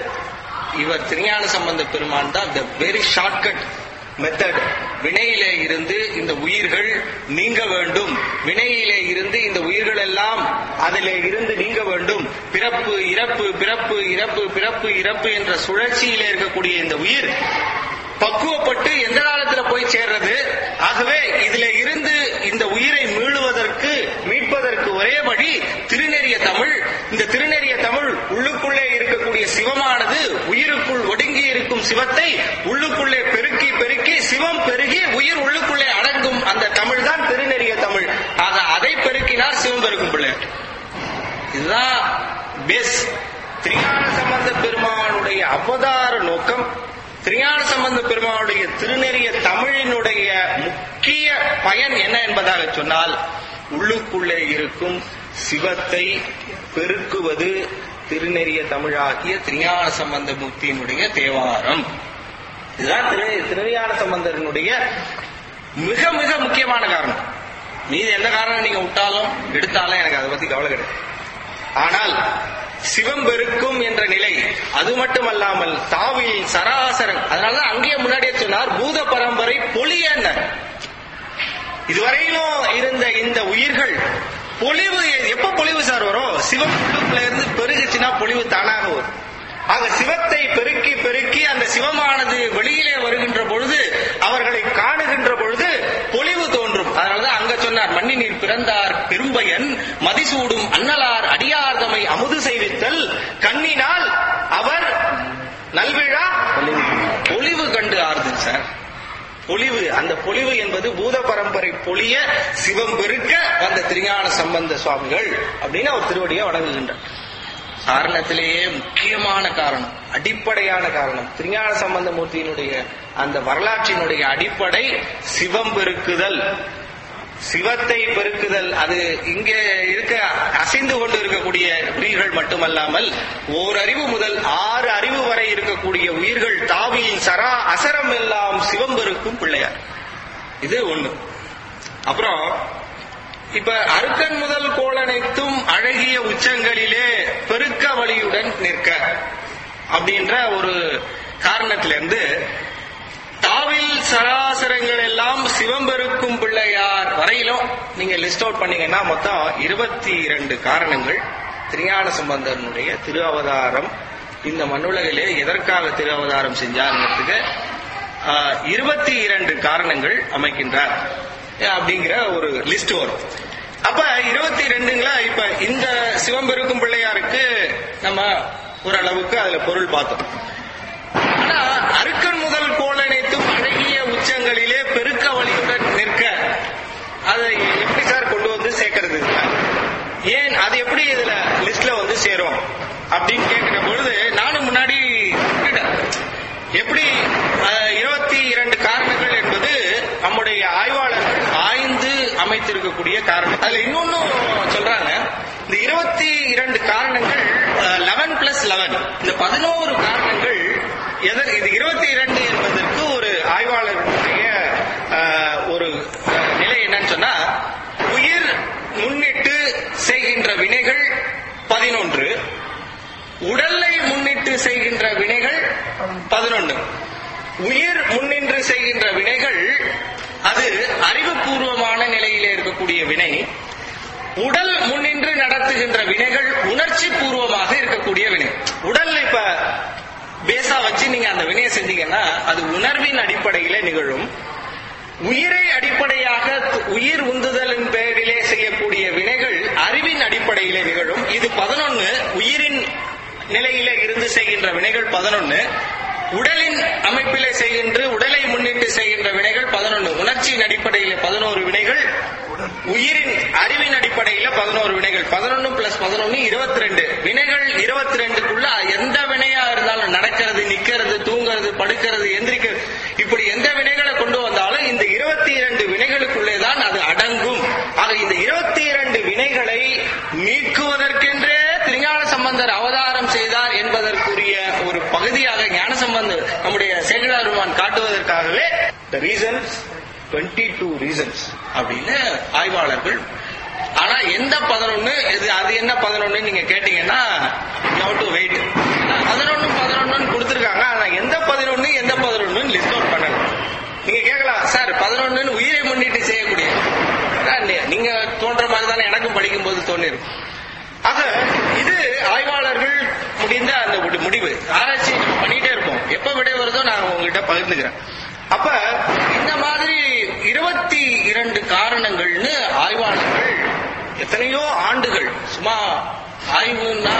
[SPEAKER 1] இவர் திருஞான சம்பந்த பெருமான் தான் த வெரி ஷார்ட்கட் மெத்தட் வினையிலே இருந்து இந்த உயிர்கள் நீங்க வேண்டும் வினையிலே இருந்து இந்த உயிர்கள் எல்லாம் அதிலே இருந்து நீங்க வேண்டும் பிறப்பு இறப்பு பிறப்பு இறப்பு பிறப்பு இறப்பு என்ற சுழற்சியிலே இருக்கக்கூடிய இந்த உயிர் பக்குவப்பட்டு எந்த காலத்துல போய் சேர்றது ஆகவே இதுல இருந்து இந்த உயிரை மீளுவதற்கு மீட்பதற்கு ஒரே வழி திருநெறிய தமிழ் இந்த திருநெறிய தமிழ் உள்ளுக்குள்ளே இருக்கக்கூடிய சிவமானது உயிருக்குள் ஒடுங்கி இருக்கும் சிவத்தை உள்ளுக்குள்ளே பெருக்கி பெருக்கி சிவம் பெருகி உயிர் உள்ளுக்குள்ளே அடங்கும் அந்த தமிழ் தான் திருநெறிய தமிழ் ஆக அதை பெருக்கினால் சிவம் பெருக்கும் பிள்ளை இதுதான் பேஸ் திருஞான சம்பந்த பெருமானுடைய அவதார நோக்கம் திருஞான சம்பந்த பெருமானுடைய திருநெறிய தமிழினுடைய முக்கிய பயன் என்ன என்பதாக சொன்னால் உள்ளுக்குள்ளே இருக்கும் சிவத்தை பெருக்குவது திருநெறிய தமிழாகிய திருஞான சம்பந்த மூர்த்தியினுடைய தேவாரம் இதுதான் திரு திருஞான சம்பந்தரனுடைய மிக மிக முக்கியமான காரணம் மீது எந்த காரணம் நீங்க விட்டாலும் எடுத்தாலும் எனக்கு அதை பத்தி கவலை கிடையாது ஆனால் சிவம் பெருக்கும் என்ற நிலை அது மட்டுமல்லாமல் தாவில் சராசரம் அதனாலதான் அங்கேயே முன்னாடியே சொன்னார் பூத பரம்பரை பொலியன்ன இதுவரையிலும் இருந்த இந்த உயிர்கள் பொலிவு எப்ப பொலிவு சார் வரும் சிவம் உள்ளுக்குள்ள இருந்து பெருகுச்சுன்னா பொலிவு தானாக வரும் ஆக சிவத்தை பெருக்கி பெருக்கி அந்த சிவமானது வெளியிலே வருகின்ற பொழுது அவர்களை காணுகின்ற பொழுது பொலிவு தோன்றும் அதனாலதான் அங்க சொன்னார் மண்ணி நீர் பிறந்தார் பெரும்பயன் மதிசூடும் அன்னலார் அடியார்தமை அமுது செய்வித்தல் கண்ணினால் அவர் நல்விழா பொலிவு கண்டு ஆறுது சார் பொலிவு அந்த பொலிவு என்பது பூத பரம்பரை பொலிய சிவம் பெருக்க வந்த திருஞான சம்பந்த சுவாமிகள் அப்படின்னு அவர் திருவடியை வணங்குகின்றார் காரணத்திலேயே முக்கியமான காரணம் அடிப்படையான காரணம் திருஞான சம்பந்த மூர்த்தியினுடைய அந்த வரலாற்றினுடைய அடிப்படை சிவம் பெருக்குதல் சிவத்தை பெருக்குதல் அது இங்கே இருக்க அசைந்து கொண்டு இருக்கக்கூடிய உயிர்கள் மட்டுமல்லாமல் ஓரறிவு முதல் ஆறு அறிவு வரை இருக்கக்கூடிய உயிர்கள் தாவியின் சரா அசரம் எல்லாம் சிவம் பெருக்கும் பிள்ளையார் இது ஒண்ணு அப்புறம் இப்ப அருக்கன் முதல் கோளனைத்தும் அழகிய உச்சங்களிலே பெருக்க வழியுடன் நிற்க அப்படின்ற ஒரு காரணத்திலிருந்து தாவில் சராசரங்கள் எல்லாம் சிவம்பெருக்கும் பிள்ளையார் வரையிலும் நீங்க லிஸ்ட் அவுட் பண்ணீங்கன்னா மொத்தம் இருபத்தி இரண்டு காரணங்கள் திருஞான சம்பந்தனுடைய திரு அவதாரம் இந்த மண்ணுலகிலே எதற்காக திரு அவதாரம் செஞ்சாருங்கிறதுக்கு இருபத்தி இரண்டு காரணங்கள் அமைக்கின்றார் அப்படிங்கிற ஒரு லிஸ்ட் வரும் அப்ப இருபத்தி ரெண்டுங்களா இப்ப இந்த சிவம்பெருக்கும் பிள்ளையாருக்கு நம்ம ஓரளவுக்கு அதுல பொருள் பார்த்தோம் ஆனா அருக்கன் முதல் கோலனைத்தும் அழகிய உச்சங்களிலே பெருக்க வழியுடன் நிற்க அதை எப்படி சார் கொண்டு வந்து சேர்க்கறது இதுல? ஏன் அது எப்படி இதுல லிஸ்ட்ல வந்து சேரும் அப்படின்னு கேட்கிற பொழுது நானும் முன்னாடி விட்டுட்டேன். எப்படி இருபத்தி இரண்டு காரணங்கள் என்பது நம்முடைய ஆய்வாளர்கள் ஆய்ந்து அமைத்திருக்கக்கூடிய காரணம் அதுல இன்னொன்னும் சொல்றாங்க இந்த இருபத்தி இரண்டு காரணங்கள் லெவன் பிளஸ் லெவன் இந்த பதினோரு காரணங்கள் எதற்கு இது இருபத்தி இரண்டு என்பதற்கு ஒரு ஆய்வாளர்களுடைய அஹ், ஒரு அஹ், நிலை என்னன்னு சொன்னா உயிர் முன்னிட்டு செய்கின்ற வினைகள் பதினொன்று உடலை முன்னிட்டு செய்கின்ற வினைகள் பதினொன்று உயிர் முன்னின்று செய்கின்ற வினைகள் அது அறிவுபூர்வமான நிலையிலே இருக்கக்கூடிய வினை உடல் முன்னின்று நடத்துகின்ற வினைகள் உணர்ச்சி பூர்வமாக இருக்கக்கூடிய வினை உடல் இப்ப பேசா வச்சு நீங்க அந்த வினையை செஞ்சீங்கன்னா அது உணர்வின் அடிப்படையிலே நிகழும் உயிரை அடிப்படையாக து- உயிர் உந்துதலின் பெயரிலே செய்யக்கூடிய வினைகள் அறிவின் அடிப்படையிலே நிகழும் இது பதினொன்னு உயிரின் நிலையிலே இருந்து செய்கின்ற வினைகள் பதினொன்னு உடலின் அமைப்பிலே செய்கின்ற உடலை முன்னிட்டு செய்கின்ற வினைகள் பதினொன்னு உணர்ச்சியின் அடிப்படையிலே பதினோரு வினைகள் உயிரின் அறிவின் அடிப்படையில பதினோரு வினைகள் பதினொன்னு பிளஸ் பதினொன்னு இருபத்தி ரெண்டு வினைகள் இருபத்தி ரெண்டுக்குள்ள எந்த வினையா இருந்தாலும் நடக்கிறது நிக்கிறது தூங்குறது படுக்கிறது எந்திரிக்கிறது இப்படி எந்த வினைகளை கொண்டு வந்தாலும் இந்த இருபத்தி இரண்டு வினைகளுக்குள்ளே தான் அது அடங்கும் ஆக இந்த இருபத்தி இரண்டு வினைகளை நீக்குவதற்கென்றே திருஞான சம்பந்தர் அவதாரம் செய்தார் என்பதற்குரிய ஒரு பகுதியாக ஞான சம்பந்தர் நம்முடைய சேகராருமான் காட்டுவதற்காகவே the reasons twenty two reasons அப்படின்னு ஆய்வாளர்கள் ஆனா எந்த பதினொன்னு இது அது என்ன பதினொன்னு நீங்க கேட்டீங்கன்னா டு வெயிட் பதினொன்னு பதினொன்னு கொடுத்துருக்காங்க ஆனா எந்த பதினொன்னு எந்த பதினொன்னு லிஸ்ட் அவுட் பண்ணல நீங்க கேட்கலாம் சார் பதினொன்னு உயிரை முன்னிட்டு செய்யக்கூடிய அதான் நீ- நீங்க தோன்ற மாதிரி தானே எனக்கும் படிக்கும் போது தோணிருக்கும் ஆக இது ஆய்வாளர்கள் முடிந்த அந்த ஒரு முடிவு ஆராய்ச்சி நம்ம பண்ணிட்டே இருப்போம் எப்ப விடை வருதோ நான் உங்ககிட்ட பகிர்ந்துக்கிறேன் அப்ப இந்த மாதிரி இருபத்தி இரண்டு காரணங்கள்னு ஆய்வாளர்கள் எத்தனையோ ஆண்டுகள் சும்மா ஆய்வுன்னா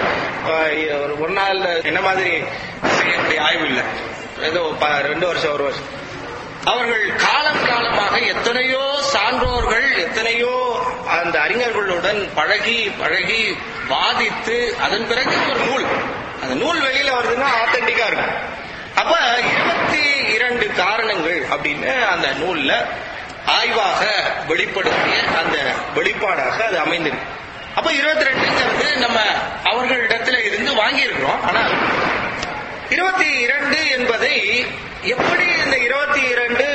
[SPEAKER 1] அஹ், ஒரு ஒரு நாள் என்ன மாதிரி செய்யக்கூடிய ஆய்வு இல்லை ஏதோ ப- ரெண்டு வருஷம் ஒரு வருஷம் அவர்கள் காலம் காலமாக எத்தனையோ சான்றோர்கள் எத்தனையோ அந்த அறிஞர்களுடன் பழகி பழகி வாதித்து அதன் பிறகு ஒரு நூல் அந்த நூல் வெளியில வருதுன்னா ஆத்தென்டிக்கா இருக்கும் அப்ப இருபத்தி இரண்டு காரணங்கள் அப்படின்னு அந்த நூல்ல ஆய்வாக வெளிப்படுத்திய அந்த வெளிப்பாடாக அது அமைந்திருக்கு அப்ப இருபத்தி ரெண்டுங்கிறது நம்ம அவர்களிடத்துல இருந்து வாங்கியிருக்கிறோம் ஆனால் இருபத்தி இரண்டு என்பதை எப்படி இந்த இருபத்தி இரண்டு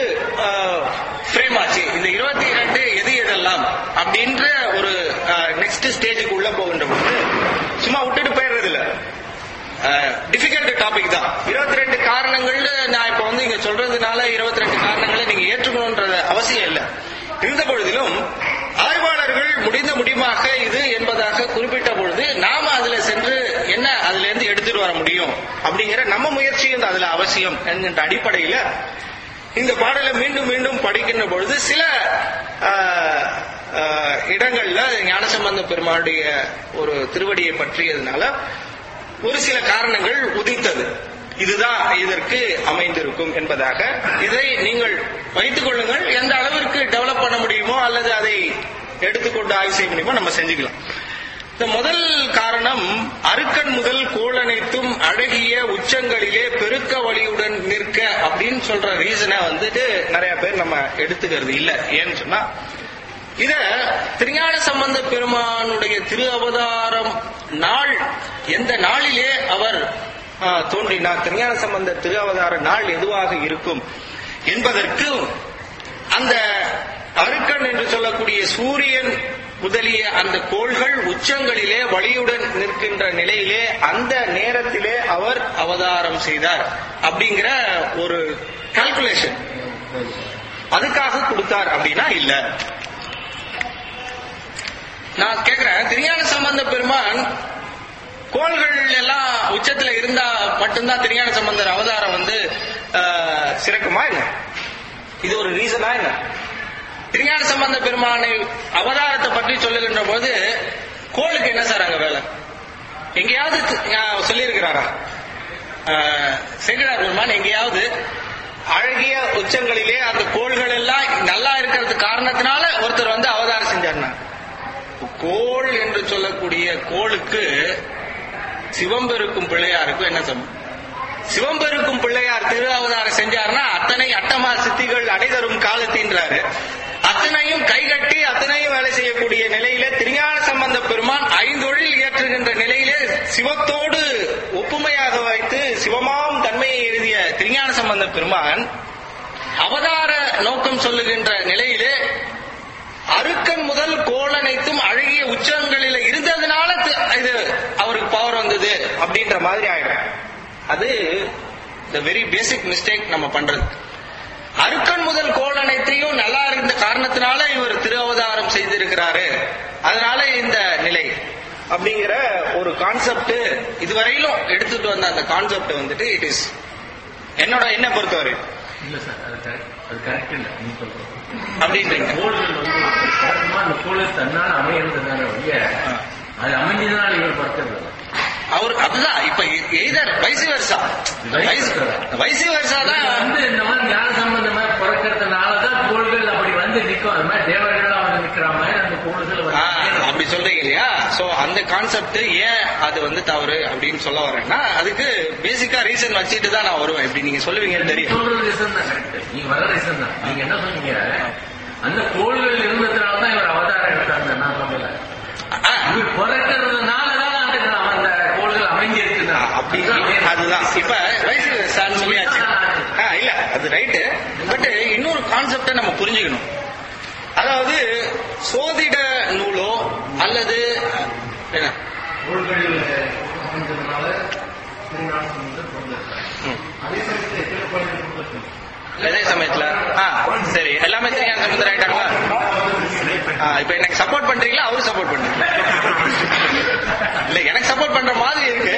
[SPEAKER 1] ஃப்ரேம் ஆச்சு இந்த இருபத்தி இரண்டு எது எதெல்லாம் அப்படின்ற ஒரு நெக்ஸ்ட் ஸ்டேஜுக்கு உள்ள போகின்ற போது சும்மா விட்டுட்டு போயிடுறது இல்ல டிஃபிகல்ட் டாபிக் தான் இருபத்தி ரெண்டு காரணங்கள்னு நான் இப்ப வந்து இங்க சொல்றதுனால இருபத்தி ரெண்டு காரணங்களை நீங்க ஏற்றுக்கணும்ன்றது அவசியம் இல்லை இருந்த பொழுதிலும் ஆய்வாளர்கள் முடிந்த முடிவாக இது என்பதாக குறிப்பிட்ட பொழுது நாம அதுல சென்று என்ன அதுல இருந்து எடுத்துட்டு வர முடியும் அப்படிங்கிற நம்ம முயற்சியும் அதுல அவசியம் என்கின்ற அடிப்படையில இந்த பாடலை மீண்டும் மீண்டும் படிக்கின்ற பொழுது சில ஆஹ், ஆஹ், இடங்கள்ல ஞானசம்பந்த பெருமாளுடைய ஒரு திருவடியை பற்றியதுனால ஒரு சில காரணங்கள் உதித்தது இதுதான் இதற்கு அமைந்திருக்கும் என்பதாக இதை நீங்கள் வைத்துக் கொள்ளுங்கள் எந்த அளவிற்கு டெவலப் பண்ண முடியுமோ அல்லது அதை எடுத்துக்கொண்டு ஆய்வு செய்ய முடியுமோ நம்ம செஞ்சுக்கலாம் இந்த முதல் காரணம் அருக்கன் முதல் கோளனைத்தும் அழகிய உச்சங்களிலே பெருக்க வழியுடன் நிற்க அப்படின்னு சொல்ற ரீசனை வந்துட்டு நிறைய பேர் நம்ம எடுத்துக்கிறது இல்ல ஏன்னு சொன்னா இத திருஞான சம்பந்த பெருமானுடைய திரு அவதாரம் நாள் எந்த நாளிலே அவர் ஆ, தோன்றினார் திருஞான சம்பந்த திரு அவதார நாள் எதுவாக இருக்கும் என்பதற்கு அந்த அருக்கன் என்று சொல்லக்கூடிய சூரியன் முதலிய அந்த கோள்கள் உச்சங்களிலே வழியுடன் நிற்கின்ற நிலையிலே அந்த நேரத்திலே அவர் அவதாரம் செய்தார் அப்படிங்கிற ஒரு கால்குலேஷன் அதுக்காக கொடுத்தார் அப்படின்னா இல்ல நான் கேக்குறேன் திருஞான சம்பந்த பெருமான் கோள்கள் எல்லாம் உச்சத்துல இருந்தா மட்டும்தான் திருஞான சம்பந்தர் அவதாரம் வந்து ஆஹ், சிறக்குமா என்ன இது ஒரு ரீசனா என்ன திருஞான சம்பந்த பெருமானை அவதாரத்தை பற்றி சொல்லுகின்ற போது கோளுக்கு என்ன சார் அங்க வேலை எங்கேயாவது தி- ஞா- சொல்லியிருக்கிறாரா ஆஹ், சேக்கிழார் பெருமான் எங்கேயாவது அழகிய உச்சங்களிலே அந்த கோள்கள் எல்லாம் நல்லா இருக்கிறது காரணத்தினால ஒருத்தர் வந்து அவதாரம் செஞ்சார்னா கோள் என்று சொல்லக்கூடிய கோளுக்கு சிவம்பெருக்கும் பிள்ளையாருக்கும் என்ன சம்பந்தம் சிவம்பெருக்கும் பிள்ளையார் திரு அவதாரம் செஞ்சார்னா அத்தனை அட்டமா சித்திகள் அடைதரும் காலத்தின்றாரு அத்தனையும் கைகட்டி அத்தனையும் வேலை செய்யக்கூடிய நிலையில திருஞான சம்பந்த பெருமான் ஐந்தொழில் ஏற்றுகின்ற நிலையிலே சிவத்தோடு ஒப்புமையாக வைத்து சிவமாம் தன்மையை எழுதிய திருஞான சம்பந்த பெருமான் அவதார நோக்கம் சொல்லுகின்ற நிலையிலே அருக்கன் முதல் கோல் அனைத்தும் அழகிய உச்சங்களில இருந்ததுனால தி- இது அவருக்கு பவர் வந்தது அப்படின்ற மாதிரி ஆயிடும் அது த வெரி பேசிக் மிஸ்டேக் நம்ம பண்றது அருக்கன் முதல் கோல் அனைத்தையும் நல்லா இருந்த காரணத்தினால இவர் திரு அவதாரம் செய்திருக்கிறாரு அதனால இந்த நிலை அப்படிங்கிற ஒரு கான்செப்ட் இதுவரையிலும் எடுத்துட்டு வந்த அந்த கான்செப்ட் வந்துட்டு இட் இஸ் என்னோட என்ன பொறுத்தவரை
[SPEAKER 3] இல்ல சார் அது கரெக்ட் அது கரெக்ட் இல்ல நீ சொல்றது
[SPEAKER 1] அப்படின்றீங்க
[SPEAKER 3] கோள்கள் வந்து சும்மா அந்த கோள் தன்னால் அமையறதுனால ஒழிய அது அமைஞ்சதுனால இவர் படுத்துறது
[SPEAKER 1] அவர் அதுதான் இப்ப எய்தர் வைசி வருஷா வைசி வருஷா தான்
[SPEAKER 3] வந்து இந்த மாதிரி ஞான சம்பந்தமா பிறக்கிறதுனால தான் கோள்கள் அப்படி வந்து நிக்கும் அது மாதிரி தேவர்கள்லாம் வந்து நிக்கிற மாதிரி அந்த கோள்கள்
[SPEAKER 1] ஆ,
[SPEAKER 3] வந்து
[SPEAKER 1] அப்படி சொல்றீங்க இல்லையா சோ அந்த கான்செப்ட் ஏன் அது வந்து தவறு அப்படின்னு சொல்ல வரேன்னா அதுக்கு பேசிக்கா ரீசன் வச்சுட்டு தான் நான் வருவேன் இப்படி நீங்க சொல்லுவீங்கன்னு
[SPEAKER 3] நீ
[SPEAKER 1] தெரியும்
[SPEAKER 3] சொல்றது ரீசன் தான் கரெக்ட் நீங்க வர ரீசன் தான் நீங்க என்ன சொன்னீங்க அந்த கோள்கள் இருந்ததுனால தான் இவர் அவதாரம் எடுத்தாங்க நான் சொல்லல
[SPEAKER 1] ஆ,
[SPEAKER 3] இவர் பிறக்கிறதுனால தான் அதுக்கு அந்த கோள்கள் அமைஞ்சிருக்கு
[SPEAKER 1] அப்படி அதுதான் இப்ப வயசு சார் சொல்லியாச்சு ஆ, இல்ல அது ரைட்டு பட் இன்னொரு கான்செப்டை நம்ம புரிஞ்சுக்கணும் அதாவது சோதிட நூலோ அல்லது என்ன
[SPEAKER 3] கோள்கள் அமைஞ்சதுனால திருநாட்டம் வந்து பிறந்திருக்காங்க
[SPEAKER 1] ம்.
[SPEAKER 3] அதே சமயத்தில் எத்தனை கோள்கள் பிறந்திருக்கு
[SPEAKER 1] அதே சமயத்துல ஆ சரி எல்லாமே தெரியாத சமுத்திரம் ஆயிட்டாங்களா ஆ, இப்ப எனக்கு சப்போர்ட் பண்றீங்களா அவரு சப்போர்ட் பண்றீங்களா இல்ல எனக்கு சப்போர்ட் பண்ற மாதிரி இருக்கு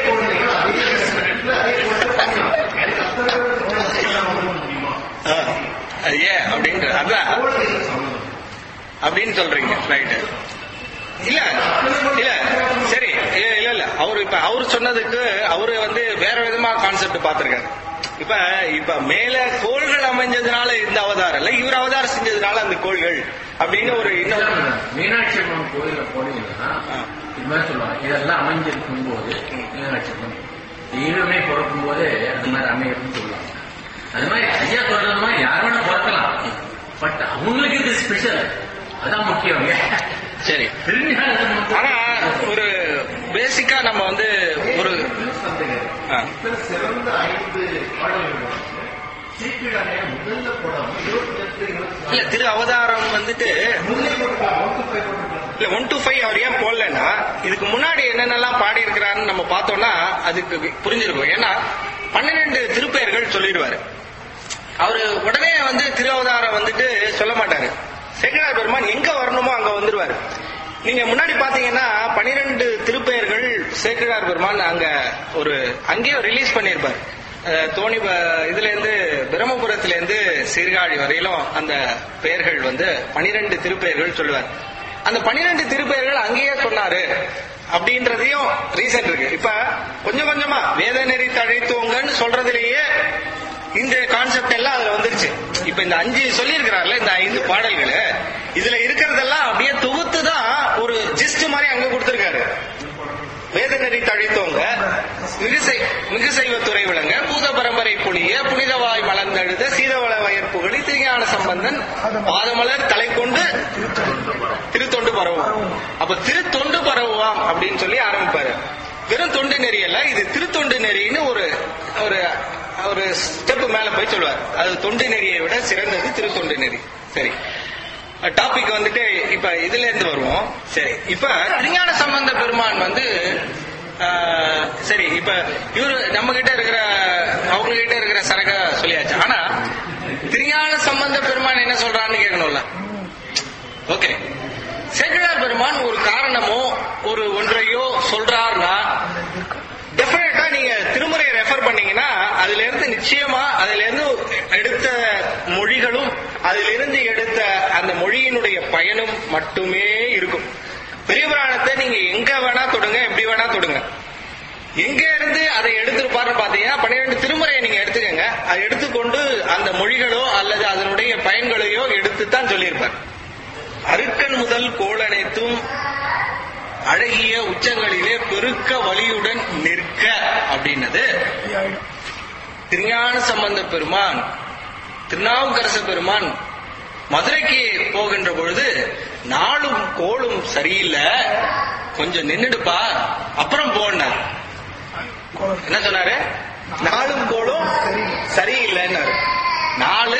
[SPEAKER 1] ஆ, அது ஏன் அப்படின்ற அதான் அப்படின்னு சொல்றீங்க ரைட்டு இல்ல இல்ல சரி இல்ல இல்ல இல்ல அவரு இப்ப அவரு சொன்னதுக்கு அவரு வந்து வேற விதமா கான்செப்ட் பாத்திருக்காரு இப்ப இப்ப மேல கோள்கள் அமைஞ்சதுனால இந்த அவதாரம் இல்ல இவர் அவதாரம் செஞ்சதுனால அந்த கோள்கள் அப்படின்னு ஒரு இன்னொரு
[SPEAKER 3] மீனாட்சி அம்மன் கோயில போனீங்கன்னா
[SPEAKER 1] ஆ.
[SPEAKER 3] இது மாதிரி சொல்லுவாங்க இதெல்லாம் அமைஞ்சிருக்கும் போது மீனாட்சி அம்மன் தெய்வமே பிறக்கும் போதே அது மாதிரி அமையணும்னு சொல்லுவாங்க அது மாதிரி ஐயா சொல்றது மாதிரி யார் வேணா பிறக்கலாம் பட் அவங்களுக்கு இது ஸ்பெஷல் அதான் முக்கியம்
[SPEAKER 1] சரி
[SPEAKER 3] திருஞான சம்பந்தம்
[SPEAKER 1] ஆனா ஒரு பேசிக்கா நம்ம வந்து ஒரு ஆ,
[SPEAKER 3] சிறந்த ஐந்து பாடல்கள் சீக்கிரமே முதல்ல போடாம இருபத்தி எட்டு இருபத்தி
[SPEAKER 1] இல்ல திரு அவதாரம் வந்துட்டு இல்ல ஒன் டு ஃபைவ் அவர் ஏன் போடலன்னா இதுக்கு முன்னாடி என்னென்னலாம் பாடி இருக்கிறாருன்னு நம்ம பார்த்தோம்னா அதுக்கு புரிஞ்சிருக்கும் ஏன்னா பன்னிரெண்டு திருப்பெயர்கள் சொல்லிடுவாரு அவரு உடனே வந்து திரு அவதாரம் வந்துட்டு சொல்ல மாட்டாரு சேகரார் பெருமான் எங்க வரணுமோ அங்க வந்துருவாரு நீங்க முன்னாடி பாத்தீங்கன்னா பனிரெண்டு திருப்பெயர்கள் சேக்கிழார் பெருமான் அங்க ஒரு அங்கேயே ரிலீஸ் பண்ணியிருப்பார் அஹ் தோணி ப- இதுல இருந்து பிரம்மபுரத்துல இருந்து சீர்காழி வரையிலும் அந்த பெயர்கள் வந்து பனிரெண்டு திருப்பெயர்கள் சொல்லுவார் அந்த பனிரெண்டு திருப்பெயர்கள் அங்கேயே சொன்னாரு அப்படின்றதையும் ரீசன் இருக்கு இப்ப கொஞ்சம் கொஞ்சமா வேத நெறி தழைத்தோங்கன்னு சொல்றதுலயே இந்த கான்செப்ட் எல்லாம் அதுல வந்துருச்சு இப்ப இந்த அஞ்சு சொல்லியிருக்கிறார்ல இந்த ஐந்து பாடல்கள் இதுல இருக்கிறதெல்லாம் அப்படியே தொகுத்து தான் ஒரு ஜிஸ்ட் மாதிரி அங்க கொடுத்திருக்காரு வேதநெறி தழைத்தோங்க மிகுசை மிகுசைவத்துறை விளங்க பூத பரம்பரை புனிய புனிதவாய் மலர்ந்தெழுத சீதவள வயற்புகழி திருஞான சம்பந்தன் பாதமலர் தலை கொண்டு திருத்தொண்டு பரவும் அப்ப திருத்தொண்டு பரவுவாம் அப்படின்னு சொல்லி ஆரம்பிப்பாரு வெறும் தொண்டு நெறி அல்ல இது திருத்தொண்டு நெறின்னு ஒரு ஒரு ஒரு ஸ்டெப் மேல போய் சொல்லுவார் அது தொண்டு நெறியை விட சிறந்தது திருத்தொண்டு நெறி சரி டாபிக் வந்துட்டு இப்ப இதுல இருந்து வருவோம் சரி இப்ப திருஞான சம்பந்த பெருமான் வந்து ஆஹ், சரி இப்ப இவரு நம்ம கிட்ட இருக்கிற அவங்க கிட்ட இருக்கிற சரக சொல்லியாச்சு ஆனா திருஞான சம்பந்த பெருமான் என்ன சொல்றான்னு கேட்கணும்ல ஓகே சேக்கிழார் பெருமான் ஒரு காரணமோ ஒரு ஒன்றையோ சொல்றாருன்னா டெஃபினட்டா நீங்க திருமுறையை ரெஃபர் பண்ணீங்கன்னா அதுல இருந்து நிச்சயமா அதுல இருந்து எடுத்த மொழிகளும் அதுல இருந்து எடுத்த அந்த மொழியினுடைய பயனும் மட்டுமே இருக்கும் பெரிய புராணத்தை நீங்க எங்க வேணா தொடுங்க எப்படி வேணா தொடுங்க எங்க இருந்து அதை எடுத்திருப்பாருன்னு பாத்தீங்கன்னா பன்னிரெண்டு திருமுறையை நீங்க எடுத்துக்கங்க அதை எடுத்துக்கொண்டு அந்த மொழிகளோ அல்லது அதனுடைய பயன்களையோ எடுத்துத்தான் சொல்லியிருப்பார் அருக்கன் முதல் கோளனைத்தும் அழகிய உச்சங்களிலே பெருக்க வலியுடன் நிற்க அப்படின்னது திருஞான சம்பந்த பெருமான் திருநாவுக்கரச பெருமான் மதுரைக்கு போகின்ற பொழுது நாளும் கோளும் சரியில்லை கொஞ்சம் நின்னுடுப்பா அப்புறம் போனார் என்ன சொன்னாரு நாளும் கோளும் சரியில்லைன்னாரு நாலு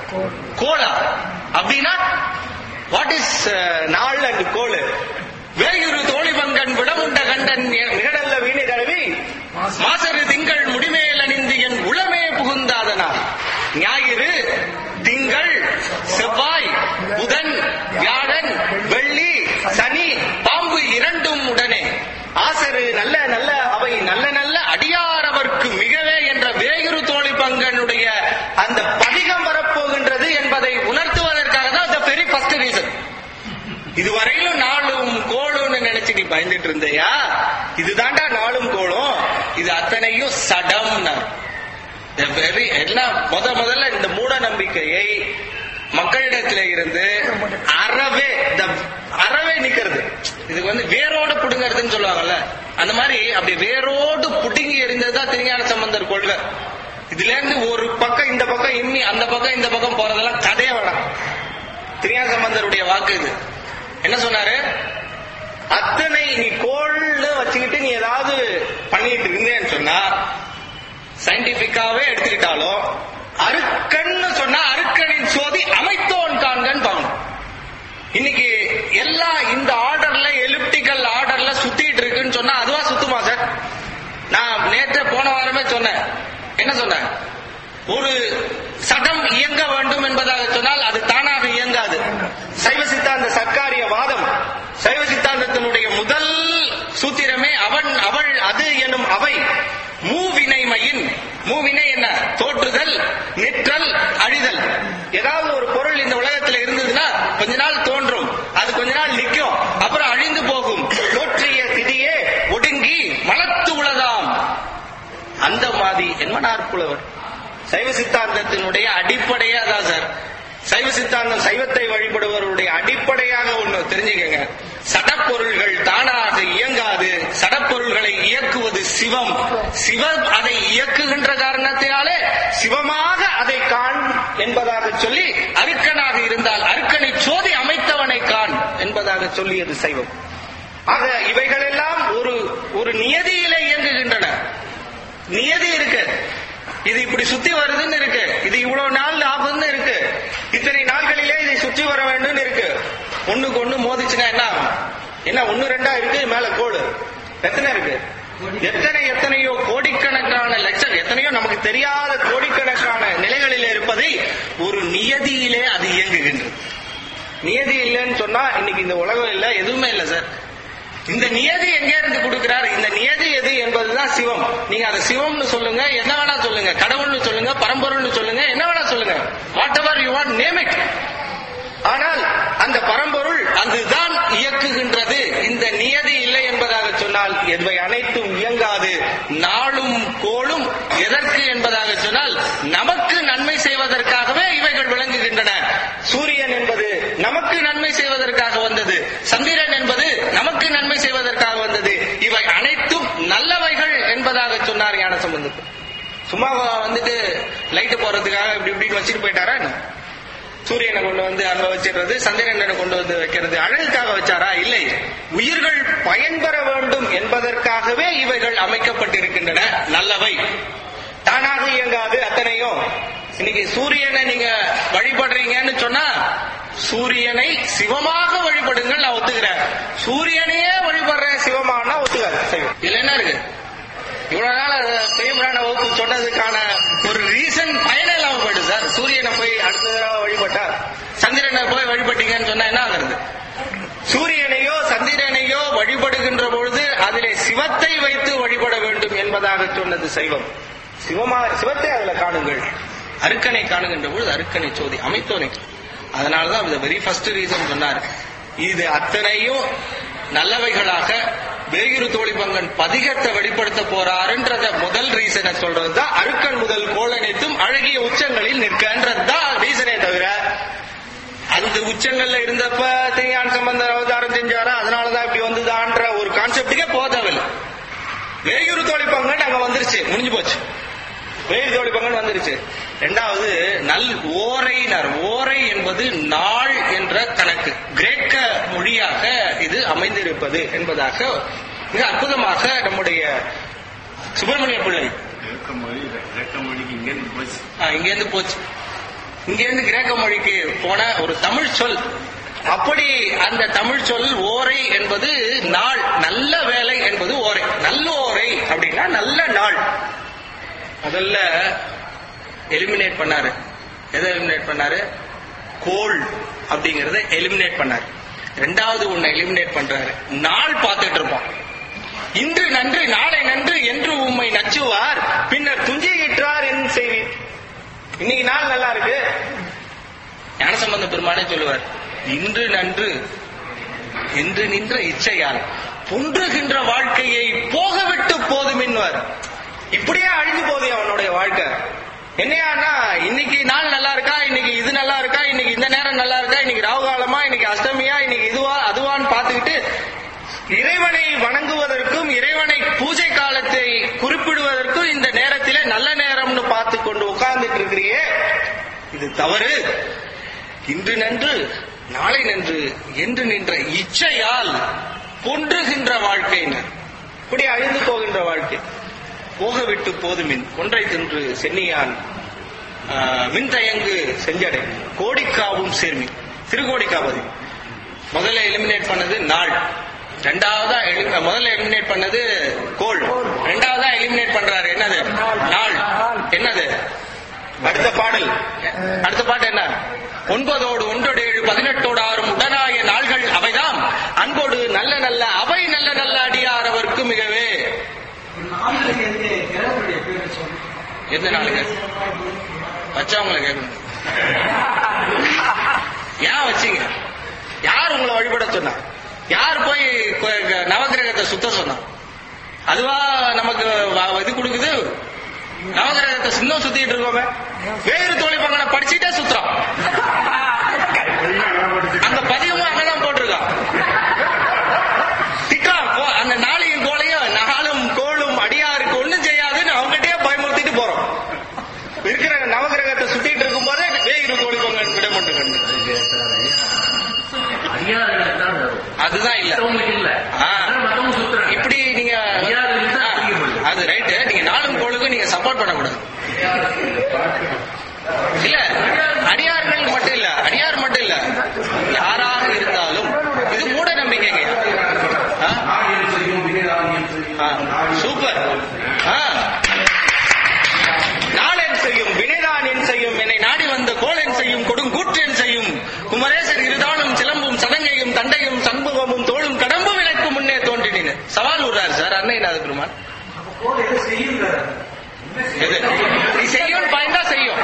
[SPEAKER 1] கோலா அப்படின்னா வாட் இஸ் நாள் அண்ட் கோல் வேயுரு தோழி பங்கன் விடமுண்ட கண்டன் மிகடல்ல வீணை தழுவி மாசரு திங்கள் முடிமேல் அணிந்து என் உளமே புகுந்தாதனால் ஞாயிறு திங்கள் செவ்வாய் புதன் வியாழன் வெள்ளி சனி பாம்பு இரண்டும் உடனே ஆசரு நல்ல நல்ல அவை நல்ல நல்ல அடியாரவர்க்கு மிகவே என்ற வேயுரு தோழி பங்கனுடைய அந்த பதிகம் வரப்போகின்றது என்பதை உணர்த்துவதற்காக தான் த வெரி ஃபர்ஸ்ட் ரீசன் இதுவரையிலும் நாளும் கோளும்னு நினைச்சு நீ பயந்துட்டு இருந்தையா இதுதான்டா நாளும் கோளும் இது அத்தனையும் சடம்னா வெரி எல்லாம் முத முதல்ல இந்த மூட நம்பிக்கையை மக்களிடத்தில இருந்து அறவே இந்த அறவே நிக்கிறது இதுக்கு வந்து வேரோடு புடுங்கிறதுன்னு சொல்லுவாங்கல்ல அந்த மாதிரி அப்படி வேரோடு புடுங்கி எறிந்ததுதான் திருஞான சம்பந்தர் கொள்கை இதுல இருந்து ஒரு பக்கம் இந்த பக்கம் இன்னி அந்த பக்கம் இந்த பக்கம் போறதெல்லாம் கதையே வேணாம் திருஞான சம்பந்தருடைய வாக்கு இது என்ன சொன்னாரு அத்தனை நீ கோல்ல வச்சுக்கிட்டு நீ ஏதாவது பண்ணிட்டு இருந்தேன்னு சொன்னா சயின்டிபிக்காவே எடுத்துக்கிட்டாலும் அருக்கன்னு சொன்னா அருக்கனின் சோதி அமைத்தோன் காண்கன்னு பார்க்கணும் இன்னைக்கு எல்லா இந்த ஆர்டர்ல எலிப்டிக்கல் ஆர்டர்ல சுத்திட்டு இருக்குன்னு சொன்னா அதுவா சுத்துமா சார் நான் நேற்று போன வாரமே சொன்னேன் என்ன சொன்னேன் ஒரு சடம் இயங்க வேண்டும் என்பதாக சொன்னால் அது தானாக இயங்காது சைவ சித்தாந்த சர்க்காரிய வாதம் சைவ சித்தாந்தத்தினுடைய முதல் சூத்திரமே அவன் அவள் அது எனும் அவை மூவினைமையின் மூவினை என்ன தோற்றுதல் நிற்றல் அழிதல் ஏதாவது ஒரு பொருள் இந்த உலகத்தில் இருந்ததுன்னா கொஞ்ச நாள் தோன்றும் அது கொஞ்ச நாள் நிற்கும் அப்புறம் அழிந்து போகும் தோற்றிய திதியே ஒடுங்கி மலத்து உலகாம் அந்த மாதிரி என்மனார் புலவர் சைவ சித்தாந்தத்தினுடைய அடிப்படையே அதான் சார் சைவ சித்தாந்தம் சைவத்தை வழிபடுபவருடைய அடிப்படையாக ஒண்ணு தெரிஞ்சுக்கங்க சடப்பொருள்கள் தானாக இயங்காது சடப்பொருள்களை இயக்குவது சிவம் சிவம் அதை இயக்குகின்ற காரணத்தினாலே சிவமாக அதை காண் என்பதாக சொல்லி அருக்கனாக இருந்தால் அருக்கனை சோதி அமைத்தவனை காண் என்பதாக சொல்லியது சைவம் ஆக இவைகளெல்லாம் ஒரு ஒரு நியதியிலே இயங்குகின்றன நியதி இருக்கு இது இப்படி சுத்தி வருதுன்னு இருக்கு இது இவ்வளவு நாள் ஆகுதுன்னு இருக்கு இத்தனை நாட்களிலே இதை சுற்றி வர வேண்டும் இருக்கு ஒண்ணுக்கு ஒண்ணு மோதிச்சுன்னா என்ன ஆகும்? என்ன ஒண்ணு ரெண்டா இருக்கு மேல கோடு எத்தனை இருக்கு எத்தனை எத்தனையோ கோடிக்கணக்கான லட்சம் எத்தனையோ நமக்கு தெரியாத கோடிக்கணக்கான நிலைகளில் இருப்பதை ஒரு நியதியிலே அது இயங்குகின்றது நியதி இல்லைன்னு சொன்னா இன்னைக்கு இந்த உலகம் இல்ல எதுவுமே இல்ல சார் இந்த நியதி எங்க இருந்து கொடுக்கிறார் இந்த நியதி எது என்பதுதான் சிவம் நீங்க அதை சிவம்னு சொல்லுங்க என்ன வேணா சொல்லுங்க கடவுள்னு சொல்லுங்க பரம்பொருள்னு சொல்லுங்க என்ன வேணா சொல்லுங்க whatever you want name it ஆனால் அந்த பரம்பொருள் அதுதான் இயக்குகின்றது இந்த நியதி இல்லை என்பதாக சொன்னால் இவை அனைத்தும் இயங்காது நாளும் கோளும் எதற்கு என்பதாக சொன்னால் நமக்கு நன்மை செய்வதற்காகவே இவைகள் விளங்குகின்றன சூரியன் என்பது நமக்கு நன்மை செய்வதற்காக வந்தது சந்திரன் என்பது நமக்கு நன்மை செய்வதற்காக வந்தது இவை அனைத்தும் நல்லவைகள் என்பதாக சொன்னார் ஞான சம்பந்தத்து சும்மா வந்துட்டு லைட் போறதுக்காக இப்படி இப்படி வச்சுட்டு போயிட்டாரா என்ன? சூரியனை கொண்டு வந்து அங்க வச்சிடுறது சந்திரனை கொண்டு வந்து வைக்கிறது அழகுக்காக வச்சாரா இல்லை உயிர்கள் பயன்பெற வேண்டும் என்பதற்காகவே இவைகள் அமைக்கப்பட்டிருக்கின்றன நல்லவை தானாக இயங்காது அத்தனையும் இன்னைக்கு சூரியனை நீங்க வழிபடுறீங்கன்னு சொன்னா சூரியனை சிவமாக வழிபடுங்கள் நான் ஒத்துக்கிறேன் சூரியனையே வழிபடுற சிவமானா ஒத்துக்காது சைவம். இதுல என்ன இருக்கு இவ்வளவு நாள் அது பெரிய புராண வகுப்பு சொன்னதுக்கான ஒரு ரீசன் பயனே இல்லாம போயிடுது சார் சூரியனை போய் அடுத்த தடவை வழிபட்டா சந்திரனை போய் வழிபட்டீங்கன்னு சொன்னா என்ன ஆகுறது சூரியனையோ சந்திரனையோ வழிபடுகின்ற பொழுது அதிலே சிவத்தை வைத்து வழி வழிபட வேண்டும் என்பதாக சொன்னது சைவம் சிவமா சிவத்தை அதுல காணுங்கள் அருக்கனை காணுகின்ற பொழுது அருக்கனை சோதி அமைத்தோனை அதனாலதான் இந்த வெரி ஃபர்ஸ்ட் ரீசன் சொன்னார் இது அத்தனையும் நல்லவைகளாக வேகிரு தோழிபங்கன் பதிகத்தை வெளிப்படுத்த போறாருன்றத முதல் ரீசனை சொல்றதுதான் அருக்கன் முதல் கோலனைத்தும் அழகிய உச்சங்களில் நிற்கன்றதுதான் ரீசனே தவிர அந்த உச்சங்கள்ல இருந்தப்ப திருஞான சம்பந்தர் அவதாரம் செஞ்சாரா அதனாலதான் இப்படி வந்துதான்ற ஒரு கான்செப்டுக்கே போக தேவையில்லை வேயூர் தோழிப்பங்கன் அங்க வந்துருச்சு முடிஞ்சு போச்சு வேயூர் தோழிப்பங்கன் வந்துருச்சு ரெண்டாவது நல் ஓரையினர் ஓரை என்பது நாள் என்ற கணக்கு கிரேக்க மொழியாக இது அமைந்திருப்பது என்பதாக மிக அற்புதமாக நம்முடைய சுப்பிரமணிய பிள்ளை
[SPEAKER 4] கிழக்கு மொழி கிழக்கு மொழிக்கு இங்கிருந்து போச்சு
[SPEAKER 1] ஆ, இங்கேருந்து போச்சு இங்கேருந்து கிரேக்க மொழிக்கு போன ஒரு தமிழ் சொல் அப்படி அந்த தமிழ் சொல் ஓரை என்பது நாள் நல்ல வேலை என்பது ஓரை நல்ல ஓரை அப்படின்னா நல்ல நாள் முதல்ல எலிமினேட் பண்ணாரு எதை எலிமினேட் பண்ணாரு கோல் அப்படிங்கறத எலிமினேட் பண்ணாரு ரெண்டாவது ஒண்ணு எலிமினேட் பண்றாரு நாள் பார்த்துட்டு இருப்போம் இன்று நன்று நாளை நன்று என்று உம்மை நச்சுவார் பின்னர் துஞ்சியிற்றார் என் செய்வீர் இன்னைக்கு நாள் நல்லா இருக்கு ஞானசம்பந்த பெருமானே சொல்லுவார் இன்று நன்று என்று நின்ற இச்சையால் பொன்றுகின்ற வாழ்க்கையை போக விட்டு போதுமின்வார் இப்படியே அழிஞ்சு போகுது அவனுடைய வாழ்க்கை என்னையானா இன்னைக்கு நாள் நல்லா இருக்கா இன்னைக்கு இது நல்லா இருக்கா இன்னைக்கு இந்த நேரம் நல்லா இருக்கா இன்னைக்கு ராகுகாலமா இன்னைக்கு அஷ்டமியா இன்னைக்கு இதுவா அதுவான்னு பார்த்துக்கிட்டு இறைவனை வணங்குவதற்கும் இறைவனை பூஜை காலத்தை குறிப்பிடுவதற்கும் இந்த நேரத்திலே நல்ல நேரம்னு பார்த்து கொண்டு உட்கார்ந்துட்டு இருக்கிறியே இது தவறு இன்று நன்று நாளை நன்று என்று நின்ற இச்சையால் கொன்றுகின்ற வாழ்க்கையினர் இப்படி அழிந்து போகின்ற வாழ்க்கை போக விட்டு போதுமின் கொன்றை தின்று சென்னியான் ஆஹ், மின்தயங்கு செஞ்சடை கோடிக்காவும் சேர்மி திருக்கோடிக்காவதி முதல்ல எலிமினேட் பண்ணது நாள் ரெண்டாவதா எலி- முதல்ல எலிமினேட் பண்ணது கோல் ரெண்டாவதா எலிமினேட் பண்றாரு என்னது நாள் என்னது அடுத்த பாடல் அடுத்த பாட்டு என்ன ஒன்பதோடு ஒன்றோடு ஏழு பதினெட்டோடு ஆறும் உடனாய நாள்கள் அவைதாம் அன்போடு நல்ல நல்ல அவை நல்ல நல்ல அடியார் அவருக்கு மிகவே எந்த நாளுங்க வச்சவங்களை கேட்கணும் ஏன் வச்சீங்க யார் உங்களை வழிபட சொன்னா யார் போய் கொ- நவக்கிரகத்தை சுத்த சொன்னா அதுவா நமக்கு வ- இது கொடுக்குது நவகிரகத்தை இன்னும் சுத்திட்டு இருக்கோமே வேறு தோழி பங்கனை படிச்சுட்டே சுத்துறோம் அந்த பதிவும் அங்கதான் போட்டிருக்கான் திட்டம் போ- அந்த நாளையும் கோளையும் நாளும் கோளும் அடியாருக்கு ஒண்ணும் செய்யாதுன்னு அவங்ககிட்டயே பயமுறுத்திட்டு போறோம் இருக்கிற நவகிரகத்தை சுத்திட்டு இருக்கும் போதே வேறு தோழி பங்கன் விட மாட்டேங்க
[SPEAKER 3] அடியார்களுக்கு தான் வரும்.
[SPEAKER 1] அதுதான் இல்ல
[SPEAKER 3] மத்தவங்களுக்கு இல்ல
[SPEAKER 1] ஆ.
[SPEAKER 3] ஆனா மத்தவங்க சுத்துறாங்க
[SPEAKER 1] இப்படி நீங்க
[SPEAKER 3] அடியார்களுக்கு தான் பிடிக்க முடியும்.
[SPEAKER 1] அது ரைட்டு நீங்க நாளும் கோளுக்கு நீங்க சப்போர்ட் பண்ணக்கூடாது இல்ல அடியார்களுக்கு மட்டும் இல்ல அடியார் மட்டும் இல்ல யாராக இருந்தாலும் இது மூட நம்பிக்கைங்க ஆ? ஆ, சூப்பர் ஆ. நாளென் செய்யும் வினைதான் என் செய்யும் என்னை நாடி வந்த கோளென் செய்யும் கொடுங்கூற்றென் செய்யும் குமரேசர் இருதானும் சிலம்பும் சதங்கையும் தண்டையும் சண்முகமும் தோளும் கடம்பு விளக்கு முன்னே தோன்றினேன் சவால் விடுறாரு சார் அன்னை பெருமான் எது நீ செய்யும் பயந்தா செய்யும்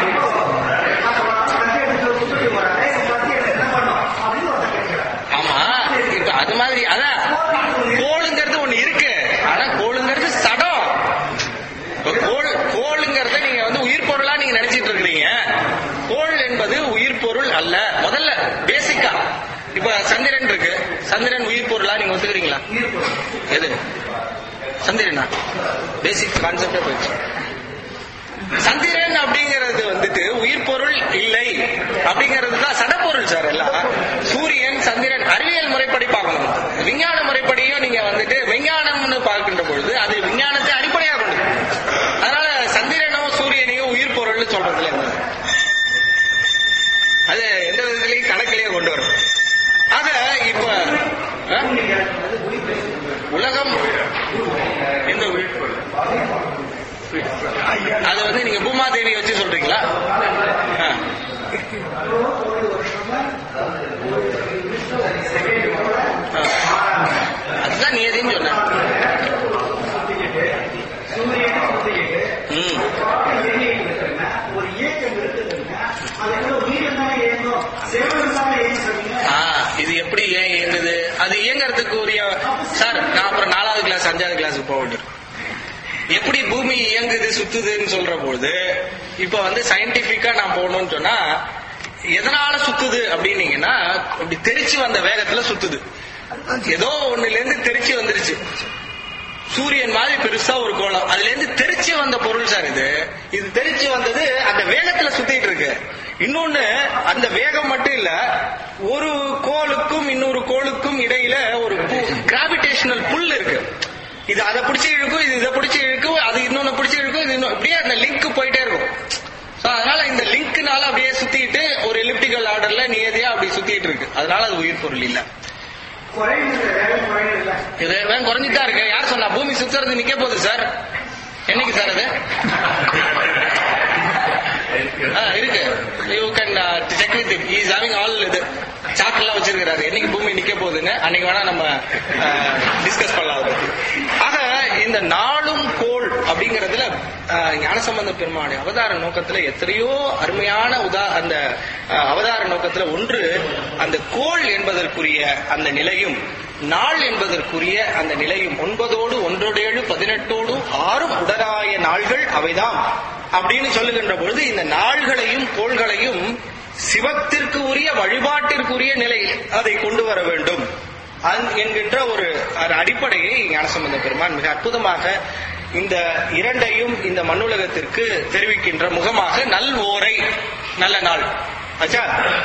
[SPEAKER 1] ஆமா இப்ப அது மாதிரி அதான் கோளுங்கிறது ஒண்ணு இருக்கு ஆனா கோளுங்கிறது சடம் இப்ப கோள் கோளுங்கிறத நீங்க வந்து உயிர் பொருளா நீங்க நினைச்சிட்டு இருக்கிறீங்க கோள் என்பது உயிர் பொருள் அல்ல முதல்ல பேசிக்கா இப்ப சந்திரன் இருக்கு சந்திரன் உயிர் பொருளா நீங்க ஒத்துக்கிறீங்களா எது சந்திரனா பேசிக் கான்செப்டே போயிடுச்சு சந்திரன் அப்படிங்கிறது வந்துட்டு உயிர் பொருள் இல்லை அப்படிங்கிறது தான் சடப்பொருள் சார் எல்லாம் சூரியன் சந்திரன் அறிவியல் முறைப்படி பார்க்கணும் விஞ்ஞான முறைப்படியும் நீங்க வந்துட்டு விஞ்ஞானம்னு பார்க்கின்ற பொழுது அது விஞ்ஞானத்தை அடிப்படையாக கொண்டு அதனால சந்திரனோ சூரியனையோ உயிர் பொருள்னு சொல்றதுல என்ன? அது எந்த விதத்திலையும் கணக்கிலேயே கொண்டு வரும் ஆக இப்ப ஆ? உலகம் எந்த உயிர் பொருள் அது வந்து நீங்க பூமாதேவி வச்சு சொல்றீங்களா ஆ. ஆ. அதுதான் நீ எதையும் சொன்ன எப்படி ஏன் இயங்குது அது இயங்குறதுக்கு உரிய சார் நான் அப்புறம் நாலாவது கிளாஸ் அஞ்சாவது கிளாஸுக்கு போக வேண்டியிருக்கும் எப்படி பூமி இயங்குது சுத்துதுன்னு சொல்ற பொழுது இப்ப வந்து சயின்டிபிக்கா நான் போகணும்னு சொன்னா எதனால சுத்துது அப்படின்னீங்கன்னா இப்படி தெரிச்சு வந்த வேகத்துல சுத்துது ஏதோ ஒண்ணுல இருந்து தெரிச்சு வந்துருச்சு சூரியன் மாதிரி பெருசா ஒரு கோளம் அதுல இருந்து தெரிச்சு வந்த பொருள் சார் இது இது தெரிச்சு வந்தது அந்த வேகத்துல சுத்திட்டு இருக்கு இன்னொன்னு அந்த வேகம் மட்டும் இல்ல ஒரு கோளுக்கும் இன்னொரு கோளுக்கும் இடையில ஒரு கிராவிடேஷனல் புல் இருக்கு இது அதை பிடிச்சி இழுக்கும் இது இதை பிடிச்சி இழுக்கும் அது இன்னொன்னு பிடிச்சி இழுக்கும் இது இன்னும் இப்படியே அந்த லிங்க் போயிட்டே இருக்கும் So, அதனால இந்த லிங்க்னால அப்படியே சுத்திட்டு ஒரு எலிப்டிக்கல் ஆர்டர்ல நியதியா அப்படி சுத்திட்டு இருக்கு அதனால அது உயிர் பொருள் இல்ல இது வேகம் குறைஞ்சிட்டு தான் இருக்கு யார் சொன்னா பூமி சுத்துறது நிக்க போகுது சார் என்னைக்கு சார் அது ஆ, இருக்கு you can check with is having all இது சார்ட் எல்லாம் வச்சிருக்காரு என்னைக்கு பூமி நிக்க போகுதுன்னு அன்னைக்கு வேணா நம்ம டிஸ்கஸ் பண்ணலாம் அதை பத்தி ஆக இந்த நாளும் கோள் அப்படிங்கறதுல அஹ், ஞானசம்பந்த பெருமானுடைய அவதார நோக்கத்துல எத்தனையோ அருமையான உதா அந்த அஹ், அவதார நோக்கத்துல ஒன்று அந்த கோள் என்பதற்குரிய அந்த நிலையும் நாள் என்பதற்குரிய அந்த நிலையும் ஒன்பதோடு ஒன்றோடேழு பதினெட்டோடு ஆறும் உடராய நாள்கள் அவைதான் அப்படின்னு சொல்லுகின்ற பொழுது இந்த நாள்களையும் கோள்களையும் சிவத்திற்கு உரிய வழிபாட்டிற்குரிய நிலையில் அதை கொண்டு வர வேண்டும் அந்- என்கின்ற ஒரு ஒரு அடிப்படையை ஞானசம்பந்த பெருமான் மிக அற்புதமாக இந்த இரண்டையும் இந்த மண்ணுலகத்திற்கு தெரிவிக்கின்ற முகமாக நல் ஓரை நல்ல நாள் ஆச்சா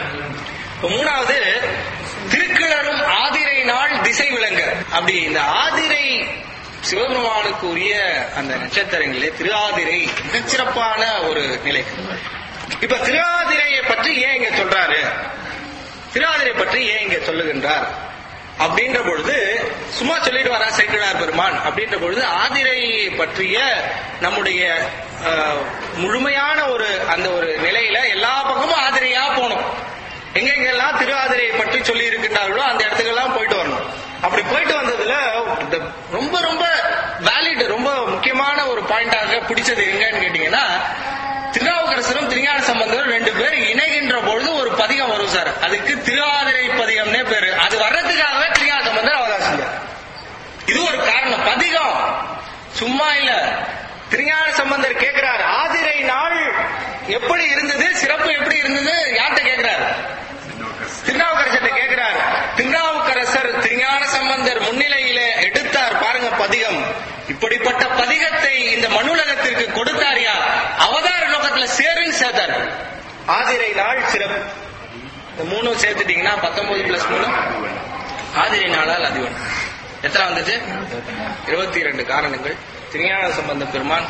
[SPEAKER 1] இப்ப மூணாவது திருக்கிழரும் ஆதிரை நாள் திசை விளங்க அப்படி இந்த ஆதிரை சிவபெருமானுக்கு உரிய அந்த நட்சத்திரங்களிலே திருஆதிரை மிகச்சிறப்பான ஒரு நிலை இப்ப திருஆதிரையை பற்றி ஏன் இங்க சொல்றாரு திருஆதிரை பற்றி ஏன் இங்க சொல்லுகின்றார் அப்படின்ற பொழுது சும்மா சொல்லிட்டு வரா சேக்கிழார் பெருமான் அப்படின்ற பொழுது ஆதிரை பற்றிய நம்முடைய அஹ், முழுமையான ஒரு அந்த ஒரு நிலையில எல்லா பக்கமும் ஆதிரையா போகணும் எங்கெங்கெல்லாம் திரு ஆதிரையை பற்றி சொல்லி இருக்கின்றார்களோ அந்த இடத்துக்கெல்லாம் போயிட்டு வரணும் அப்படி போயிட்டு வந்ததுல இந்த ரொம்ப ரொம்ப வேலிட் ரொம்ப முக்கியமான ஒரு பாயிண்டாக பிடிச்சது எங்கன்னு கேட்டீங்கன்னா திருநாவுக்கரசரும் திருஞான சம்பந்தரும் ரெண்டு பேர் இணைகின்ற பொழுது ஒரு பதிகம் வரும் சார் அதுக்கு திருவாதிரை பதிகம்னே பேரு அது வர்றதுக்காகவே திருஞான சம்பந்தர் அவதாரம் செஞ்சார் இது ஒரு காரணம் பதிகம் சும்மா இல்ல திருஞான சம்பந்தர் கேட்கிறார் ஆதிரை நாள் எப்படி இருந்தது சிறப்பு எப்படி இருந்தது யார்கிட்ட கேட்கிறார் திருநாவுக்கரசர்கிட்ட கேட்கிறார் திருநாவுக்கரசர் திருஞான சம்பந்தர் முன்னிலையிலே எடுத்தார் பாருங்க பதிகம் இப்படிப்பட்ட பதிகத்தை இந்த மனுலகத்திற்கு கொடுத்தார் யார் அவதார நோக்கத்துல சேருன்னு சேர்த்தார் ஆதிரை நாள் சிறப்பு இந்த மூணும் சேர்த்துட்டீங்கன்னா பத்தொன்பது பிளஸ் மூணு ஆதிரை நாளால் அதிபன் எத்தனை வந்துச்சு இருபத்தி இரண்டு காரணங்கள் திருஞான சம்பந்த பெருமான்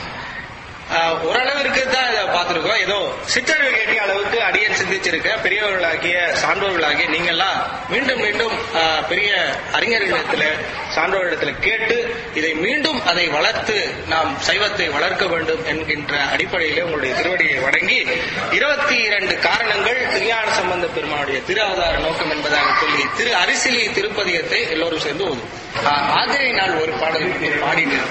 [SPEAKER 1] ஆஹ், ஓரளவிற்கு தான் இதை பார்த்திருக்கோம் ஏதோ சிற்றறிவு கேட்டிய அளவுக்கு அடியன் சிந்திச்சிருக்க பெரியவர்களாகிய சான்றோர்களாகிய நீங்கெல்லாம் மீண்டும் மீண்டும் ஆஹ், பெரிய அறிஞர்களிடத்துல சான்றோர்களிடத்துல கேட்டு இதை மீண்டும் அதை வளர்த்து நாம் சைவத்தை வளர்க்க வேண்டும் என்கின்ற அடிப்படையிலே உங்களுடைய திருவடியை வணங்கி இருபத்தி இரண்டு காரணங்கள் திருஞான சம்பந்த பெருமானுடைய திரு அவதார நோக்கம் என்பதாக சொல்லி திரு அரிசிலி திருப்பதிகத்தை எல்லோரும் சேர்ந்து ஓதும் ஆஹ், ஆதிரை நாள் ஒரு பாடல் பாடிட்டு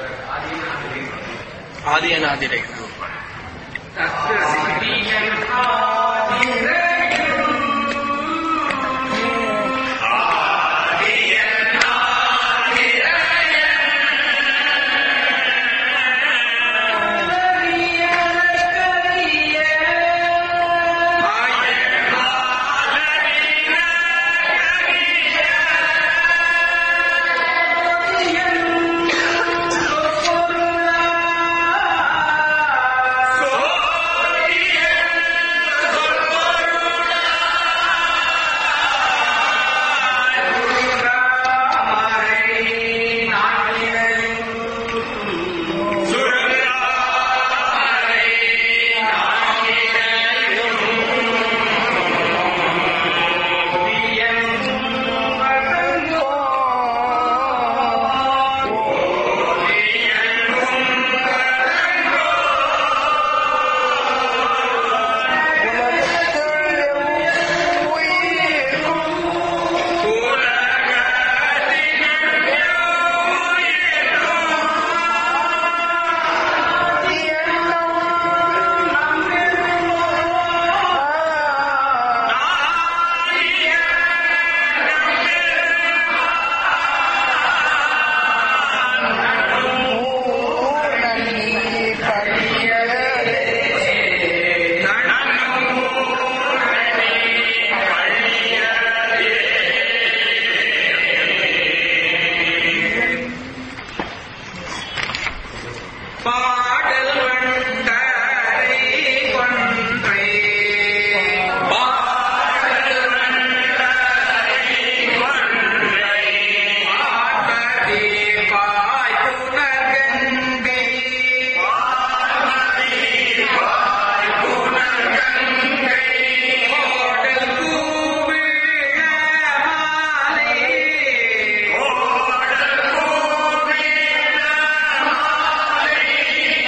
[SPEAKER 1] ஆதியநாதிரை
[SPEAKER 5] பாடல் வண்டரை கொன்றை பாடல் வண்டரை கொன்றை பாடதி பாய் புனர்கங்கை பாடதி பாய் புனர்கங்கை ஓடல் கூவிழ மாலை ஓடல் கூவிழ மாலை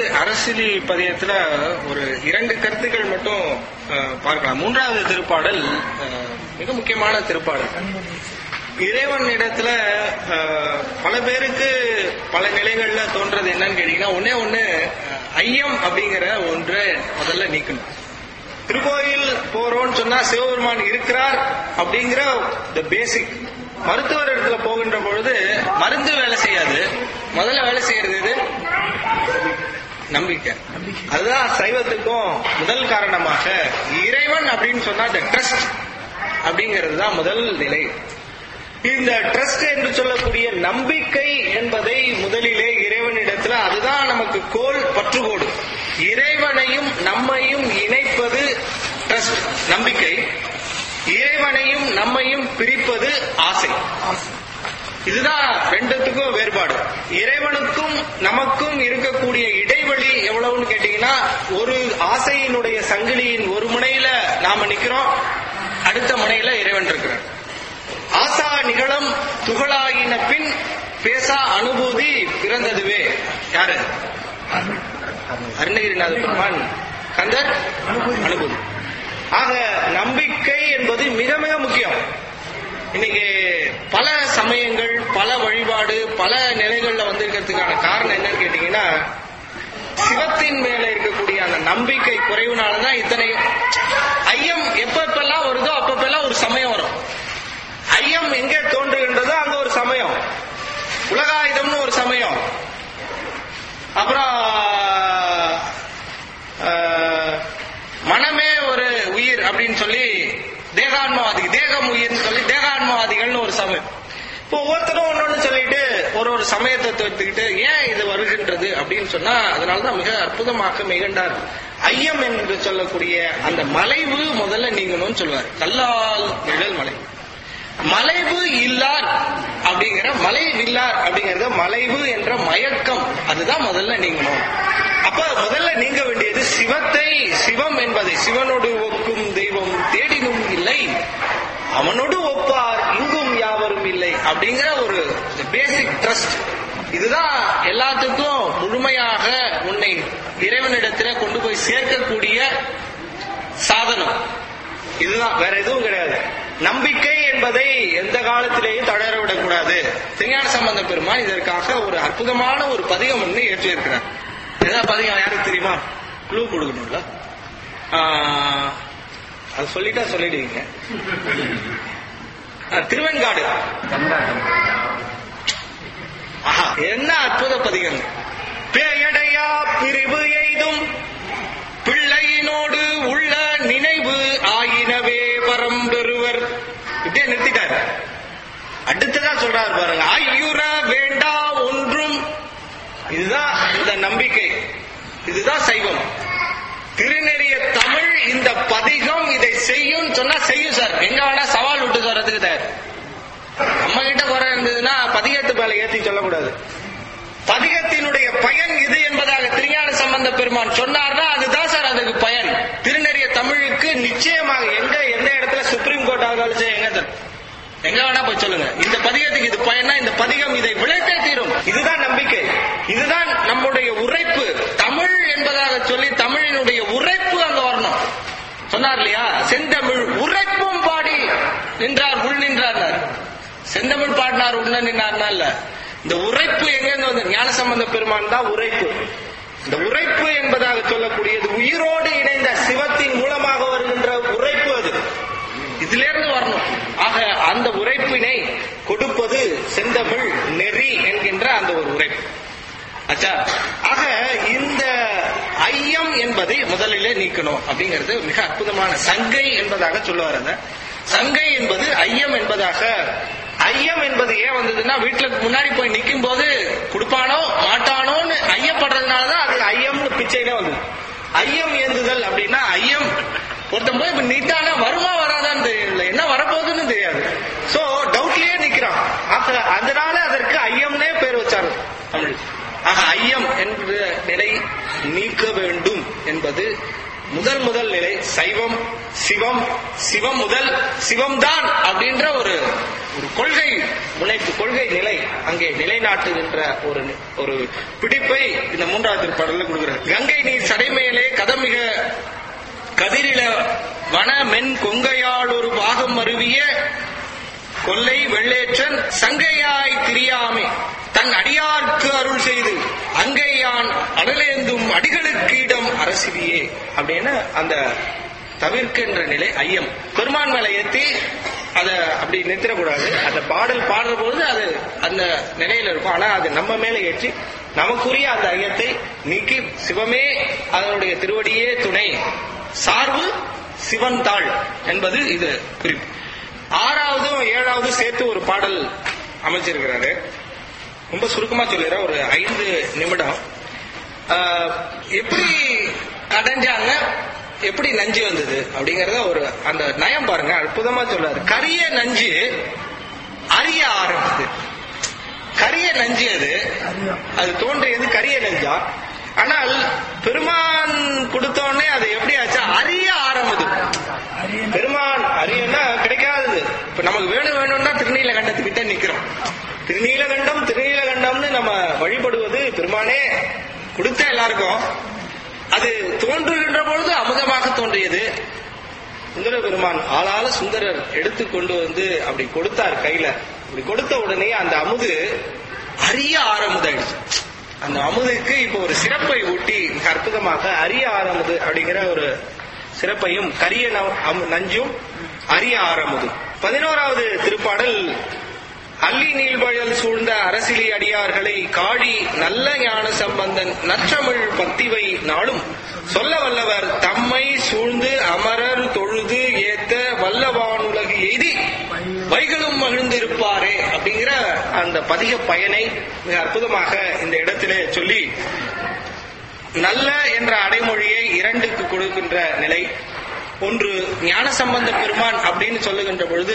[SPEAKER 1] அரசியலி பதியத்துல ஒரு இரண்டு கருத்துக்கள் மட்டும் அஹ், பார்க்கலாம் மூன்றாவது திருப்பாடல் அஹ், மிக முக்கியமான திருப்பாடல் இறைவன் இடத்துல அஹ், பல பேருக்கு பல நிலைகள்ல தோன்றது என்னன்னு கேட்டீங்கன்னா ஒன்னே ஒண்ணு அஹ், ஐயம் அப்படிங்கிற ஒன்றை முதல்ல நீக்கணும் திருக்கோயில் போறோம்னு சொன்னா சிவபெருமான் இருக்கிறார் அப்படிங்கிற த பேசிக் மருத்துவர் இடத்துல போகின்ற பொழுது மருந்து வேலை செய்யாது முதல்ல வேலை செய்யறது எது நம்பிக்கை அதுதான் சைவத்துக்கும் முதல் காரணமாக இறைவன் அப்படின்னு சொன்னா த ட்ரஸ்ட் அப்படிங்கிறது தான் முதல் நிலை இந்த ட்ரஸ்ட் என்று சொல்லக்கூடிய நம்பிக்கை என்பதை முதலிலே இறைவனிடத்துல அதுதான் நமக்கு கோல் பற்றுகோடு இறைவனையும் நம்மையும் இணைப்பது ட்ரஸ்ட் நம்பிக்கை இறைவனையும் நம்மையும் பிரிப்பது ஆசை இதுதான் ரெண்டுத்துக்கும் வேறுபாடு இறைவனுக்கும் நமக்கும் இருக்கக்கூடிய இடைவெளி எவ்வளவுன்னு கேட்டீங்கன்னா ஒரு ஆசையினுடைய சங்கிலியின் ஒரு முனையில நாம நிக்கிறோம் அடுத்த முனையில இறைவன் இருக்கிறார் ஆசா நிகழம் துகளாயின பின் பேசா அனுபூதி பிறந்ததுவே யாரு அருணகிரிநாத பெருமான் கந்தர் அனுபூதி ஆக நம்பிக்கை என்பது மிக மிக முக்கியம் இன்னைக்கு பல சமயங்கள் பல வழிபாடு பல நிலைகள்ல வந்திருக்கிறதுக்கான காரணம் என்னன்னு கேட்டீங்கன்னா சிவத்தின் மேல இருக்கக்கூடிய அந்த நம்பிக்கை குறைவுனாலதான் இத்தனை ஐயம் எப்பப்பெல்லாம் வருதோ அப்பப்பெல்லாம் ஒரு சமயம் வரும் ஐயம் எங்கே தோன்றுகின்றதோ அங்க ஒரு சமயம் உலகாயுதம்னு ஒரு சமயம் அப்புறம் ஆஹ், மனமே ஒரு உயிர் அப்படின்னு சொல்லி தேகான்மவாதி தேகம் உயிர்னு சொல்லி தேகான்மவாதிகள்னு ஒரு சமயம் இப்போ ஒவ்வொருத்தரும் ஒன்னொன்னு சொல்லிட்டு ஒரு ஒரு சமயத்தை எடுத்துக்கிட்டு ஏன் இது வருகின்றது அப்படின்னு சொன்னா அதனாலதான் மிக அற்புதமாக மிகண்டார் ஐயம் என்று சொல்லக்கூடிய அந்த மலைவு முதல்ல நீங்கணும்னு சொல்லுவார் கல்லால் நிழல் மலை மலைவு இல்லார் அப்படிங்கிற மலைவில்லார் அப்படிங்கறது மலைவு என்ற மயக்கம் அதுதான் முதல்ல நீங்கணும் அப்ப முதல்ல நீங்க வேண்டியது சிவத்தை சிவம் என்பதை சிவனோடு ஒக்கும் தெய்வம் தேடினும் இல்லை அவனோடு ஒப்பார் இங்கும் யாவரும் இல்லை அப்படிங்கிற ஒரு பேசிக் ட்ரஸ்ட் இதுதான் எல்லாத்துக்கும் முழுமையாக உன்னை இறைவனிடத்திலே கொண்டு போய் சேர்க்கக்கூடிய சாதனம் இதுதான் வேற எதுவும் கிடையாது நம்பிக்கை என்பதை எந்த காலத்திலேயும் தளர விடக்கூடாது திருஞான சம்பந்த பெருமான் இதற்காக ஒரு அற்புதமான ஒரு பதிகம் ஒன்று ஏற்றிருக்கிறார் ஏதாவது பதிகம் யாருக்கு தெரியுமா க்ளூ கொடுக்கணும்ல ஆஹ், அது சொல்லிட்டா சொல்லிடுவீங்க ஆஹ், திருவெண்காடு
[SPEAKER 2] கம்காட்டம்
[SPEAKER 1] ஆஹா என்ன அற்புத பதிகம் பேயடையா பிரிவு எய்தும் பிள்ளையினோடு உள்ள நினைவு ஆயினவே வரம் பெறுவர் இப்படியே நிறுத்திட்டாரு அடுத்ததா சொல்றாரு பாருங்க ஐயுற வேண்டா ஒன்றும் இதுதான் இந்த நம்பிக்கை இதுதான் சைவம் திருநெறிய தமிழ் இந்த பதிகம் இதை செய்யும் சொன்னா செய்யும் சார் எங்க வேணா சவால் விட்டு சொல்றதுக்கு தயார் நம்ம கிட்ட குறை இருந்ததுன்னா பதிகத்து மேல ஏத்தி சொல்லக்கூடாது பதிகத்தினுடைய பயன் இது என்பதாக திருஞான சம்பந்த பெருமான் சொன்னார்னா அதுதான் சார் அதுக்கு பயன் திருநெறிய தமிழுக்கு நிச்சயமாக எங்க எந்த இடத்துல சுப்ரீம் கோர்ட் ஆகாலும் சரி எங்க சார் எங்க வேணா போய் சொல்லுங்க இந்த பதிகத்துக்கு இது பயனா இந்த பதிகம் இதை விளைத்தே தீரும் இதுதான் நம்பிக்கை இதுதான் நம்முடைய உரைப்பு தமிழ் என்பதாக சொல்லி தமிழினுடைய உரைப்பு அங்க வரணும் சொன்னார் இல்லையா செந்தமிழ் உரைப்பும் பாடி நின்றார் உள் நின்றார் செந்தமிழ் பாடினார் உள்ள நின்றார்னா இல்ல இந்த உரைப்பு எங்க வந்து ஞானசம்பந்த பெருமான் தான் உரைப்பு இந்த உரைப்பு என்பதாக சொல்லக்கூடியது உயிரோடு இணைந்த சிவத்தின் மூலமாக வருகின்ற உரைப்பு அது இதுல இருந்து வரணும் ஆக அந்த உரைப்பினை கொடுப்பது செந்தமிழ் நெறி என்கின்ற அந்த ஒரு உரைப்பு ஆச்சா ஆக இந்த ஐயம் என்பதை முதலிலே நீக்கணும் அப்படிங்கிறது மிக அற்புதமான சங்கை என்பதாக சொல்லுவார் அந்த சங்கை என்பது ஐயம் என்பதாக ஐயம் என்பது ஏன் வந்ததுன்னா வீட்டுல முன்னாடி போய் நிக்கும் போது கொடுப்பானோ மாட்டானோன்னு ஐயப்படுறதுனாலதான் அது ஐயம்னு பிச்சையிலே வந்தது ஐயம் ஏந்துதல் அப்படின்னா ஐயம் ஒருத்தன் போய் இப்ப நிட்டானா வருமா வராதான்னு தெரியல என்ன வரப்போகுதுன்னு தெரியாது சோ டவுட்லயே நிக்கிறான் ஆக அதனால அதற்கு ஐயம்னே பேர் வச்சாரு தமிழ் ஆக ஐயம் என்ற நிலை நீக்க வேண்டும் என்பது முதல் முதல் நிலை சைவம் சிவம் சிவம் முதல் சிவம்தான் அப்படின்ற ஒரு ஒரு கொள்கை முனைப்பு கொள்கை நிலை அங்கே நிலைநாட்டுகின்ற ஒரு ஒரு பிடிப்பை இந்த மூன்றாவது திருப்பாடல்ல கொடுக்கிறார் கங்கை நீர் சடைமேலே கதமிக கதிரில வன மென் கொங்கையாள் ஒரு பாகம் அருவிய கொல்லை வெள்ளேற்றன் சங்கையாய் திரியாமே தன் அடியார்க்கு அருள் செய்து அங்கையான் அடலேந்தும் அடிகளுக்கு இடம் அரசிரியே அப்படின்னு அந்த தவிர்க்கின்ற நிலை ஐயம் பெருமான் மேல ஏத்தி அத அப்படி நிறுத்திடக்கூடாது அந்த பாடல் பாடுற பொழுது அது அந்த நிலையில இருக்கும் ஆனா அது நம்ம மேல ஏற்றி நமக்குரிய அந்த ஐயத்தை நீக்கி சிவமே அதனுடைய திருவடியே துணை சார்பு சிவன் தாள் என்பது இது குறிப்பு ஆறாவதும் ஏழாவதும் சேர்த்து ஒரு பாடல் அமைச்சிருக்கிறாரு ரொம்ப சுருக்கமா சொல்லிடுறேன் ஒரு ஐந்து நிமிடம் ஆஹ், எப்படி அடைஞ்சாங்க எப்படி நஞ்சு வந்தது அப்படிங்கறத ஒரு அந்த நயம் பாருங்க அற்புதமா சொல்றாரு கரிய நஞ்சு அறிய ஆரம்பிச்சது கரிய நஞ்சு அது அது தோன்றியது கரிய நஞ்சா ஆனால் பெருமான் கொடுத்தோடனே அது எப்படி ஆச்சா அறிய ஆரம்பிது பெருமான் அரியன்னா கிடைக்காதது இப்ப நமக்கு வேணும் வேணும்னா திருநீலகண்டத்துக்கிட்ட நிக்கிறோம் திருநீலகண்டம் திருநீலகண்டம்னு நம்ம வழிபடுவது பெருமானே கொடுத்த எல்லாருக்கும் அது தோன்றுகின்ற பொழுது அமுதமாக தோன்றியது சுந்தர பெருமான் ஆளால சுந்தரர் எடுத்து கொண்டு வந்து அப்படி கொடுத்தார் கையில அப்படி கொடுத்த உடனே அந்த அமுது அரிய ஆரமுதாயிடுச்சு அந்த அமுதுக்கு இப்போ ஒரு சிறப்பை ஊட்டி மிக அற்புதமாக அரிய ஆரமுது அப்படிங்கிற ஒரு சிறப்பையும் கரிய ந- அமு- நஞ்சும் அரிய ஆரமுது பதினோராவது திருப்பாடல் அல்லி நீள்வழல் சூழ்ந்த அரசிலி அடியார்களை காழி நல்ல ஞான சம்பந்தன் நற்றமிழ் பத்திவை நாளும் சொல்ல வல்லவர் தம்மை சூழ்ந்து அமரர் தொழுது ஏத்த வல்லவானுலகு எய்தி வைகளும் மகிழ்ந்திருப்பாரே அப்படிங்கிற அந்த பதிக பயனை மிக அற்புதமாக இந்த இடத்திலே சொல்லி நல்ல என்ற அடைமொழியை இரண்டுக்கு கொடுக்கின்ற நிலை ஒன்று ஞானசம்பந்த பெருமான் அப்படின்னு சொல்லுகின்ற பொழுது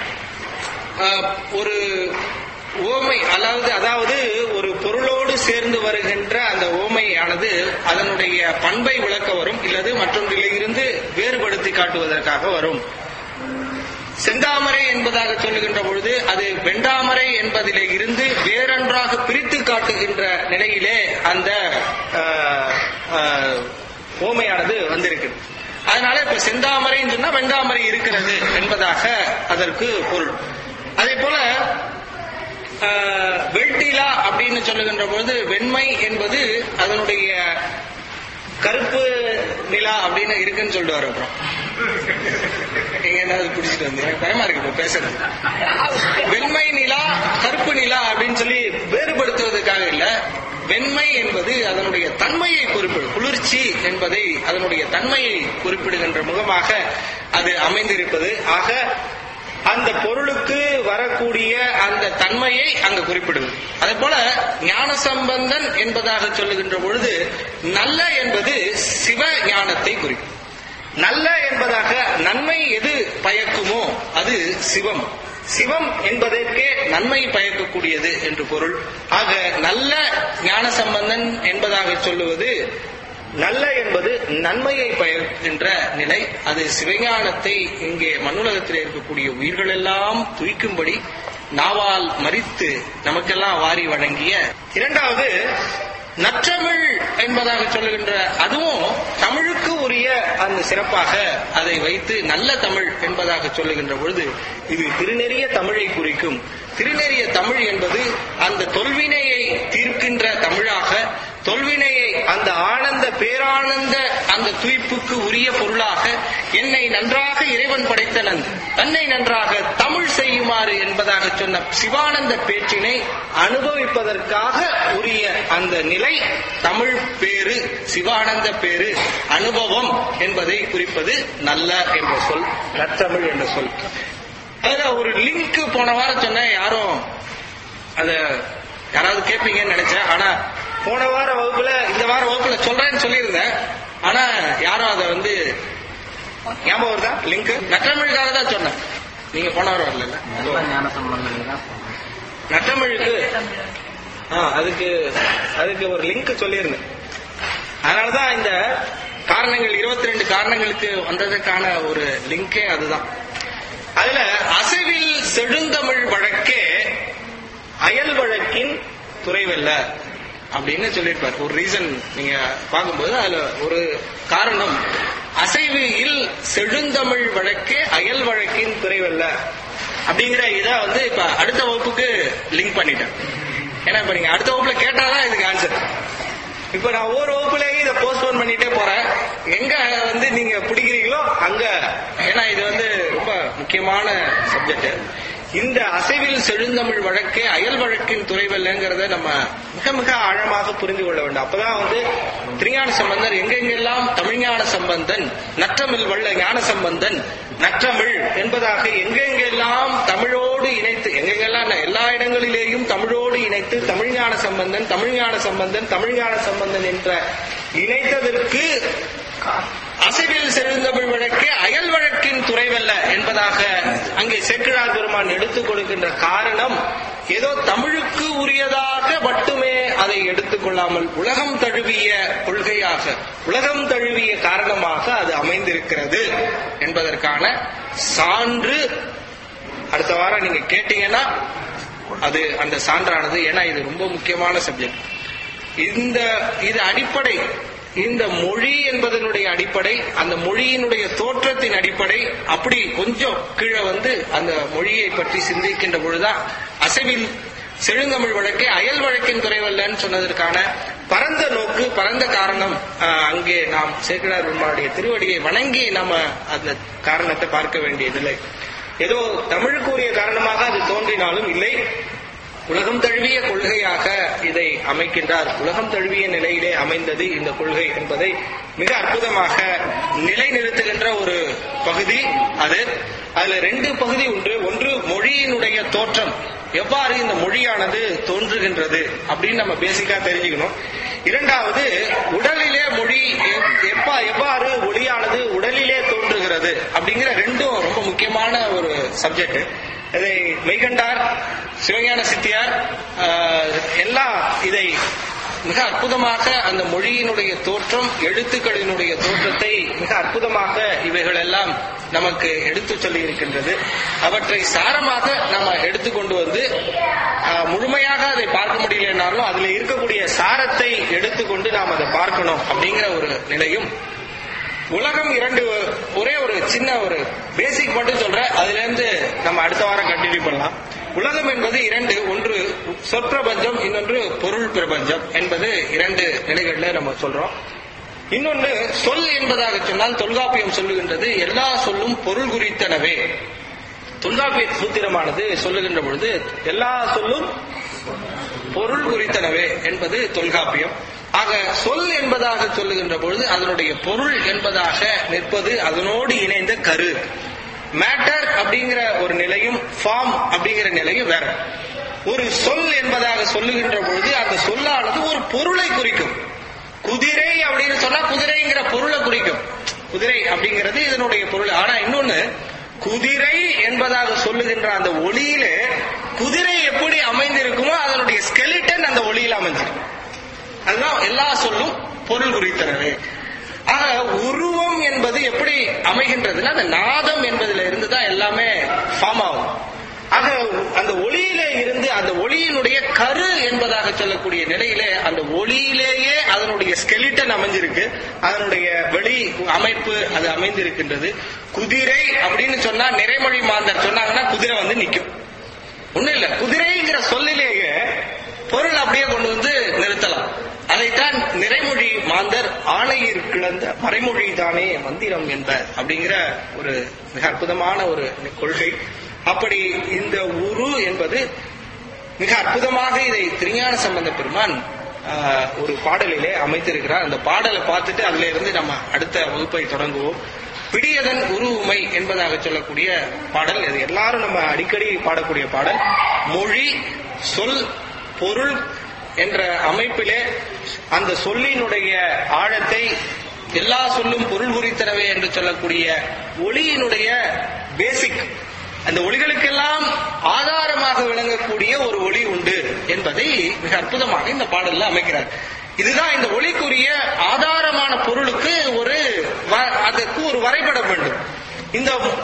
[SPEAKER 1] ஆஹ், ஒரு ஓமை அதாவது அதாவது ஒரு பொருளோடு சேர்ந்து வருகின்ற அந்த ஓமையானது அதனுடைய பண்பை விளக்க வரும் இல்லது மற்றொன்றிலிருந்து வேறுபடுத்தி காட்டுவதற்காக வரும் செந்தாமரை என்பதாக சொல்லுகின்ற பொழுது அது வெண்டாமரை என்பதிலே இருந்து வேறொன்றாக பிரித்து காட்டுகின்ற நிலையிலே அந்த ஆஹ், ஆஹ், ஓமையானது வந்திருக்குது அதனால இப்ப செந்தாமரைன்னு சொன்னா வெண்டாமரை இருக்கிறது என்பதாக அதற்கு பொருள் அதே போல ஆஹ், வெள்டிலா அப்படின்னு சொல்லுகின்ற பொழுது வெண்மை என்பது அதனுடைய கருப்பு நிலா அப்படின்னு இருக்குன்னு சொல்லிட்டு வர அப்புறம் நீங்க என்ன பிடிச்சிட்டு வந்து எனக்கு பயமா இருக்கு இப்ப பேசுறது வெண்மை நிலா கருப்பு நிலா அப்படின்னு சொல்லி வேறுபடுத்துவதற்காக இல்ல வெண்மை என்பது அதனுடைய தன்மையை குறிப்பிடு குளிர்ச்சி என்பதை அதனுடைய தன்மையை குறிப்பிடுகின்ற முகமாக அது அமைந்திருப்பது ஆக அந்த பொருளுக்கு வரக்கூடிய அந்த தன்மையை அங்க குறிப்பிடுது அதே போல ஞான சம்பந்தன் என்பதாக சொல்லுகின்ற பொழுது நல்ல என்பது சிவ ஞானத்தை குறிக்கும் நல்ல என்பதாக நன்மை எது பயக்குமோ அது சிவம் சிவம் என்பதற்கே நன்மை பயக்கக்கூடியது என்று பொருள் ஆக நல்ல ஞான சம்பந்தன் என்பதாக சொல்லுவது நல்ல என்பது நன்மையை பயக்கின்ற நிலை அது சிவஞானத்தை இங்கே மண்ணுலகத்தில் இருக்கக்கூடிய உயிர்கள் எல்லாம் துய்க்கும்படி நாவால் மறித்து நமக்கெல்லாம் வாரி வழங்கிய இரண்டாவது நற்றமிழ் என்பதாக சொல்லுகின்ற அதுவும் தமிழுக்கு உரிய அந்த சிறப்பாக அதை வைத்து நல்ல தமிழ் என்பதாக சொல்லுகின்ற பொழுது இது திருநெறிய தமிழை குறிக்கும் திருநெறிய தமிழ் என்பது அந்த தொல்வினையை தீர்க்கின்ற தமிழாக தொல்வினையை அந்த ஆனந்த பேரானந்த அந்த துய்ப்புக்கு உரிய பொருளாக என்னை நன்றாக இறைவன் படைத்தனன் தன்னை நன்றாக தமிழ் செய்யுமாறு என்பதாக சொன்ன சிவானந்த பேச்சினை அனுபவிப்பதற்காக உரிய அந்த நிலை தமிழ் பேரு சிவானந்த பேரு அனுபவம் என்பதை குறிப்பது நல்ல என்ற சொல் நற்றமிழ் என்ற சொல் அதுல ஒரு லிங்க் போன வாரம் சொன்ன யாரும் அத யாராவது கேட்பீங்கன்னு நினைச்சேன் ஆனா போன வார வகுப்புல இந்த வார வகுப்புல சொல்றேன்னு சொல்லியிருந்தேன் ஆனா யாரும் அதை வந்து ஞாபகம் வருதா லிங்க் நற்றமிழுக்காக தான் சொன்னேன் நீங்க போன வாரம் வரல
[SPEAKER 2] நல்ல ஞான சம்பந்தம் தான் சொல்றேன்
[SPEAKER 1] நற்றமிழுக்கு ஆ, அதுக்கு அதுக்கு ஒரு லிங்க் சொல்லியிருந்தேன் அதனாலதான் இந்த காரணங்கள் 22 காரணங்களுக்கு வந்ததற்கான ஒரு லிங்கே அதுதான் அதுல அசைவில் செழுந்தமிழ் வழக்கே அயல் வழக்கின் துறைவல்ல அப்படின்னு சொல்லியிருப்பார் ஒரு ரீசன் நீங்க பார்க்கும்போது அதுல ஒரு காரணம் அசைவில் செழுந்தமிழ் வழக்கே அயல் வழக்கின் துறைவல்ல அப்படிங்கிற இதை வந்து இப்ப அடுத்த வகுப்புக்கு லிங்க் பண்ணிட்டேன் ஏன்னா இப்ப நீங்க அடுத்த வகுப்புல கேட்டாதான் இதுக்கு ஆன்சர் இப்ப நான் ஒவ்வொரு வகுப்புலயும் இதை போஸ்ட்போன் பண்ணிட்டே போறேன் எங்க வந்து நீங்க பிடிக்கிறீங்களோ அங்க ஏன்னா இது வந்து ரொம்ப முக்கியமான சப்ஜெக்ட் இந்த அசைவில் செழுந்தமிழ் வழக்கே அயல் வழக்கின் துறைவல்லங்கிறத நம்ம மிக மிக ஆழமாக புரிந்து கொள்ள வேண்டும் அப்பதான் வந்து திருஞான சம்பந்தர் எங்கெங்கெல்லாம் தமிழ்ஞான சம்பந்தன் நற்றமிழ் வள்ள ஞான சம்பந்தன் நற்றமிழ் என்பதாக எங்கெங்கெல்லாம் தமிழோடு இணைத்து எங்கெங்கெல்லாம் இல்ல, எல்லா இடங்களிலேயும் தமிழோடு இணைத்து தமிழ்ஞான சம்பந்தன் தமிழ்ஞான சம்பந்தன் தமிழ்ஞான சம்பந்தன் என்ற இணைத்ததற்கு அசைவில் செழுந்தமிழ் வழக்கே அயல் வழக்கின் துறைவல்ல என்பதாக அங்கே சேக்கிழார் பெருமான் எடுத்துக் கொடுக்கின்ற காரணம் ஏதோ தமிழுக்கு உரியதாக மட்டுமே அதை எடுத்துக் கொள்ளாமல் உலகம் தழுவிய கொள்கையாக உலகம் தழுவிய காரணமாக அது அமைந்திருக்கிறது என்பதற்கான சான்று அடுத்த வாரம் நீங்க கேட்டீங்கன்னா அது அந்த சான்றானது ஏன்னா இது ரொம்ப முக்கியமான சப்ஜெக்ட் இந்த இது அடிப்படை இந்த மொழி என்பதனுடைய அடிப்படை அந்த மொழியினுடைய தோற்றத்தின் அடிப்படை அப்படி கொஞ்சம் கீழே வந்து அந்த மொழியை பற்றி சிந்திக்கின்ற பொழுதுதான் அசைவில் செழுந்தமிழ் வழக்கை அயல் வழக்கின் துறைவல்லன்னு சொன்னதற்கான பரந்த நோக்கு பரந்த காரணம் ஆஹ், அங்கே நாம் சேக்கிழார் பெருமானுடைய திருவடியை வணங்கி நாம அந்த காரணத்தை பார்க்க வேண்டியதில்லை ஏதோ தமிழுக்குரிய காரணமாக அது தோன்றினாலும் இல்லை உலகம் தழுவிய கொள்கையாக இதை அமைக்கின்றார் உலகம் தழுவிய நிலையிலே அமைந்தது இந்த கொள்கை என்பதை மிக அற்புதமாக நிலைநிறுத்துகின்ற ஒரு பகுதி அது அதுல ரெண்டு பகுதி உண்டு ஒன்று மொழியினுடைய தோற்றம் எவ்வாறு இந்த மொழியானது தோன்றுகின்றது அப்படின்னு நம்ம பேசிக்கா தெரிஞ்சுக்கணும் இரண்டாவது உடலிலே மொழி எப்- எப்ப எவ்வாறு ஒளியானது உடலிலே தோன்றுகிறது அப்படிங்கிற ரெண்டும் ரொம்ப முக்கியமான ஒரு சப்ஜெக்ட் இதை மெய்கண்டார் சிவஞான சித்தியார் ஆஹ், எல்லாம் இதை மிக அற்புதமாக அந்த மொழியினுடைய தோற்றம் எழுத்துக்களினுடைய தோற்றத்தை மிக அற்புதமாக இவைகள் எல்லாம் நமக்கு எடுத்து சொல்லி இருக்கின்றது அவற்றை சாரமாக நம்ம எடுத்துக்கொண்டு வந்து ஆஹ், முழுமையாக அதை பார்க்க முடியலனாலும் அதுல இருக்கக்கூடிய சாரத்தை எடுத்துக்கொண்டு நாம் அதை பார்க்கணும் அப்படிங்கிற ஒரு நிலையும் உலகம் இரண்டு ஒரே ஒரு சின்ன ஒரு பேசிக் மட்டும் சொல்றேன் அதுல இருந்து நம்ம அடுத்த வாரம் கண்டினியூ பண்ணலாம் உலகம் என்பது இரண்டு ஒன்று சொற்பிரபஞ்சம் இன்னொன்று பொருள் பிரபஞ்சம் என்பது இரண்டு நிலைகள்ல நம்ம சொல்றோம் இன்னொன்னு சொல் என்பதாக சொன்னால் தொல்காப்பியம் சொல்லுகின்றது எல்லா சொல்லும் பொருள் குறித்தனவே தொல்காப்பிய சூத்திரமானது சொல்லுகின்ற பொழுது எல்லா சொல்லும் பொருள் குறித்தனவே என்பது தொல்காப்பியம் ஆக சொல் என்பதாக சொல்லுகின்ற பொழுது அதனுடைய பொருள் என்பதாக நிற்பது அதனோடு இணைந்த கரு மேட்டர் அப்படிங்கிற ஒரு நிலையும் ஃபார்ம் அப்படிங்கிற நிலையும் வேற ஒரு சொல் என்பதாக சொல்லுகின்ற பொழுது அந்த சொல்லானது ஒரு பொருளை குறிக்கும் குதிரை அப்படின்னு சொன்னா குதிரைங்கிற பொருளை குறிக்கும் குதிரை அப்படிங்கிறது இதனுடைய பொருள் ஆனா இன்னொன்னு குதிரை என்பதாக சொல்லுகின்ற அந்த ஒளியிலே குதிரை எப்படி அமைந்திருக்குமோ அதனுடைய ஸ்கெலிட்டன் அந்த ஒளியில் அமைஞ்சிருக்கும் அதுதான் எல்லா சொல்லும் பொருள் குறித்தனவே ஆக உருவம் என்பது எப்படி அமைகின்றதுன்னா அந்த நாதம் என்பதுல இருந்து தான் எல்லாமே ஃபார்ம் ஆகும் ஆக அந்த ஒளியிலே இருந்து அந்த ஒளியினுடைய கரு என்பதாக சொல்லக்கூடிய நிலையிலே அந்த ஒளியிலேயே அதனுடைய ஸ்கெலிட்டன் அமைஞ்சிருக்கு அதனுடைய வெளி அமைப்பு அது அமைந்திருக்கின்றது குதிரை அப்படின்னு சொன்னா நிறைமொழி மாந்தர் சொன்னாங்கன்னா குதிரை வந்து நிக்கும் ஒண்ணும் இல்ல குதிரைங்கிற சொல்லிலேயே பொருள் அப்படியே கொண்டு வந்து நிறுத்தலாம் அதைத்தான் நிறைமொழி மாந்தர் ஆணையர் கிளந்த மறைமொழி தானே மந்திரம் என்ப அப்படிங்கிற ஒரு மிக அற்புதமான ஒரு கொள்கை அப்படி இந்த உரு என்பது மிக அற்புதமாக இதை திருஞான சம்பந்த பெருமான் ஆஹ், ஒரு பாடலிலே அமைத்திருக்கிறார் அந்த பாடலை பார்த்துட்டு அதுல இருந்து நம்ம அடுத்த வகுப்பை தொடங்குவோம் பிடியதன் உருவுமை என்பதாக சொல்லக்கூடிய பாடல் இது எல்லாரும் நம்ம அடிக்கடி பாடக்கூடிய பாடல் மொழி சொல் பொருள் என்ற அமைப்பிலே அந்த சொல்லினுடைய ஆழத்தை எல்லா சொல்லும் பொருள் குறித்தனவே என்று சொல்லக்கூடிய ஒளியினுடைய பேசிக் அந்த ஒளிகளுக்கெல்லாம் ஆதாரமாக விளங்கக்கூடிய ஒரு ஒளி உண்டு என்பதை மிக அற்புதமாக இந்த பாடல்ல அமைக்கிறார் இதுதான் இந்த ஒளிக்குரிய ஆதாரமான பொருளுக்கு ஒரு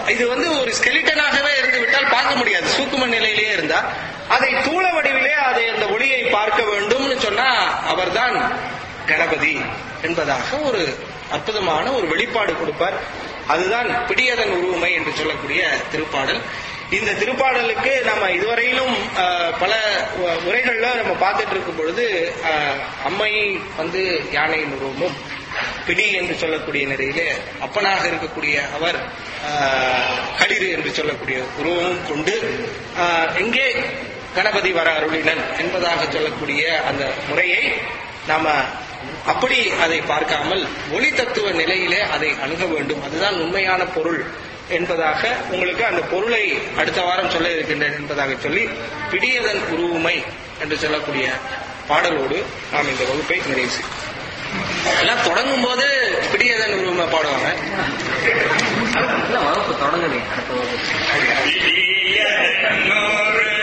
[SPEAKER 1] இது வந்து ஒரு ஸ்கெலிட்டனாகவே இருந்து விட்டால் பார்க்க முடியாது சூக்கும நிலையிலேயே இருந்தா அதை தூள வடிவிலே அதை அந்த ஒளியை பார்க்க வேண்டும்னு சொன்னா அவர்தான் கணபதி என்பதாக ஒரு அற்புதமான ஒரு வெளிப்பாடு கொடுப்பார் அதுதான் பிடியதன் உருவமை என்று சொல்லக்கூடிய திருப்பாடல் இந்த திருப்பாடலுக்கு நம்ம இதுவரையிலும் ஆஹ், பல உ- உரைகள்ல நம்ம பார்த்துட்டு இருக்கும் பொழுது ஆஹ், அம்மை வந்து யானையின் உருவமும் பிடி என்று சொல்லக்கூடிய நிலையிலே அப்பனாக இருக்கக்கூடிய அவர் ஆஹ், களிறு என்று சொல்லக்கூடிய உருவமும் கொண்டு ஆஹ், எங்கே கணபதி வர அருளினன் என்பதாக சொல்லக்கூடிய அந்த முறையை நாம அப்படி அதை பார்க்காமல் ஒளி தத்துவ நிலையிலே அதை அணுக வேண்டும் அதுதான் உண்மையான பொருள் என்பதாக உங்களுக்கு அந்த பொருளை அடுத்த வாரம் சொல்ல இருக்கின்றேன் என்பதாக சொல்லி பிடியதன் உருவுமை என்று சொல்லக்கூடிய பாடலோடு நாம் இந்த வகுப்பை நிறைவு செய்வோம் எல்லாம் தொடங்கும் போது பிடியதன் உருவமை பாடுவாங்க
[SPEAKER 2] இல்ல வகுப்பு தொடங்குது அடுத்த வகுப்பு
[SPEAKER 5] நூறு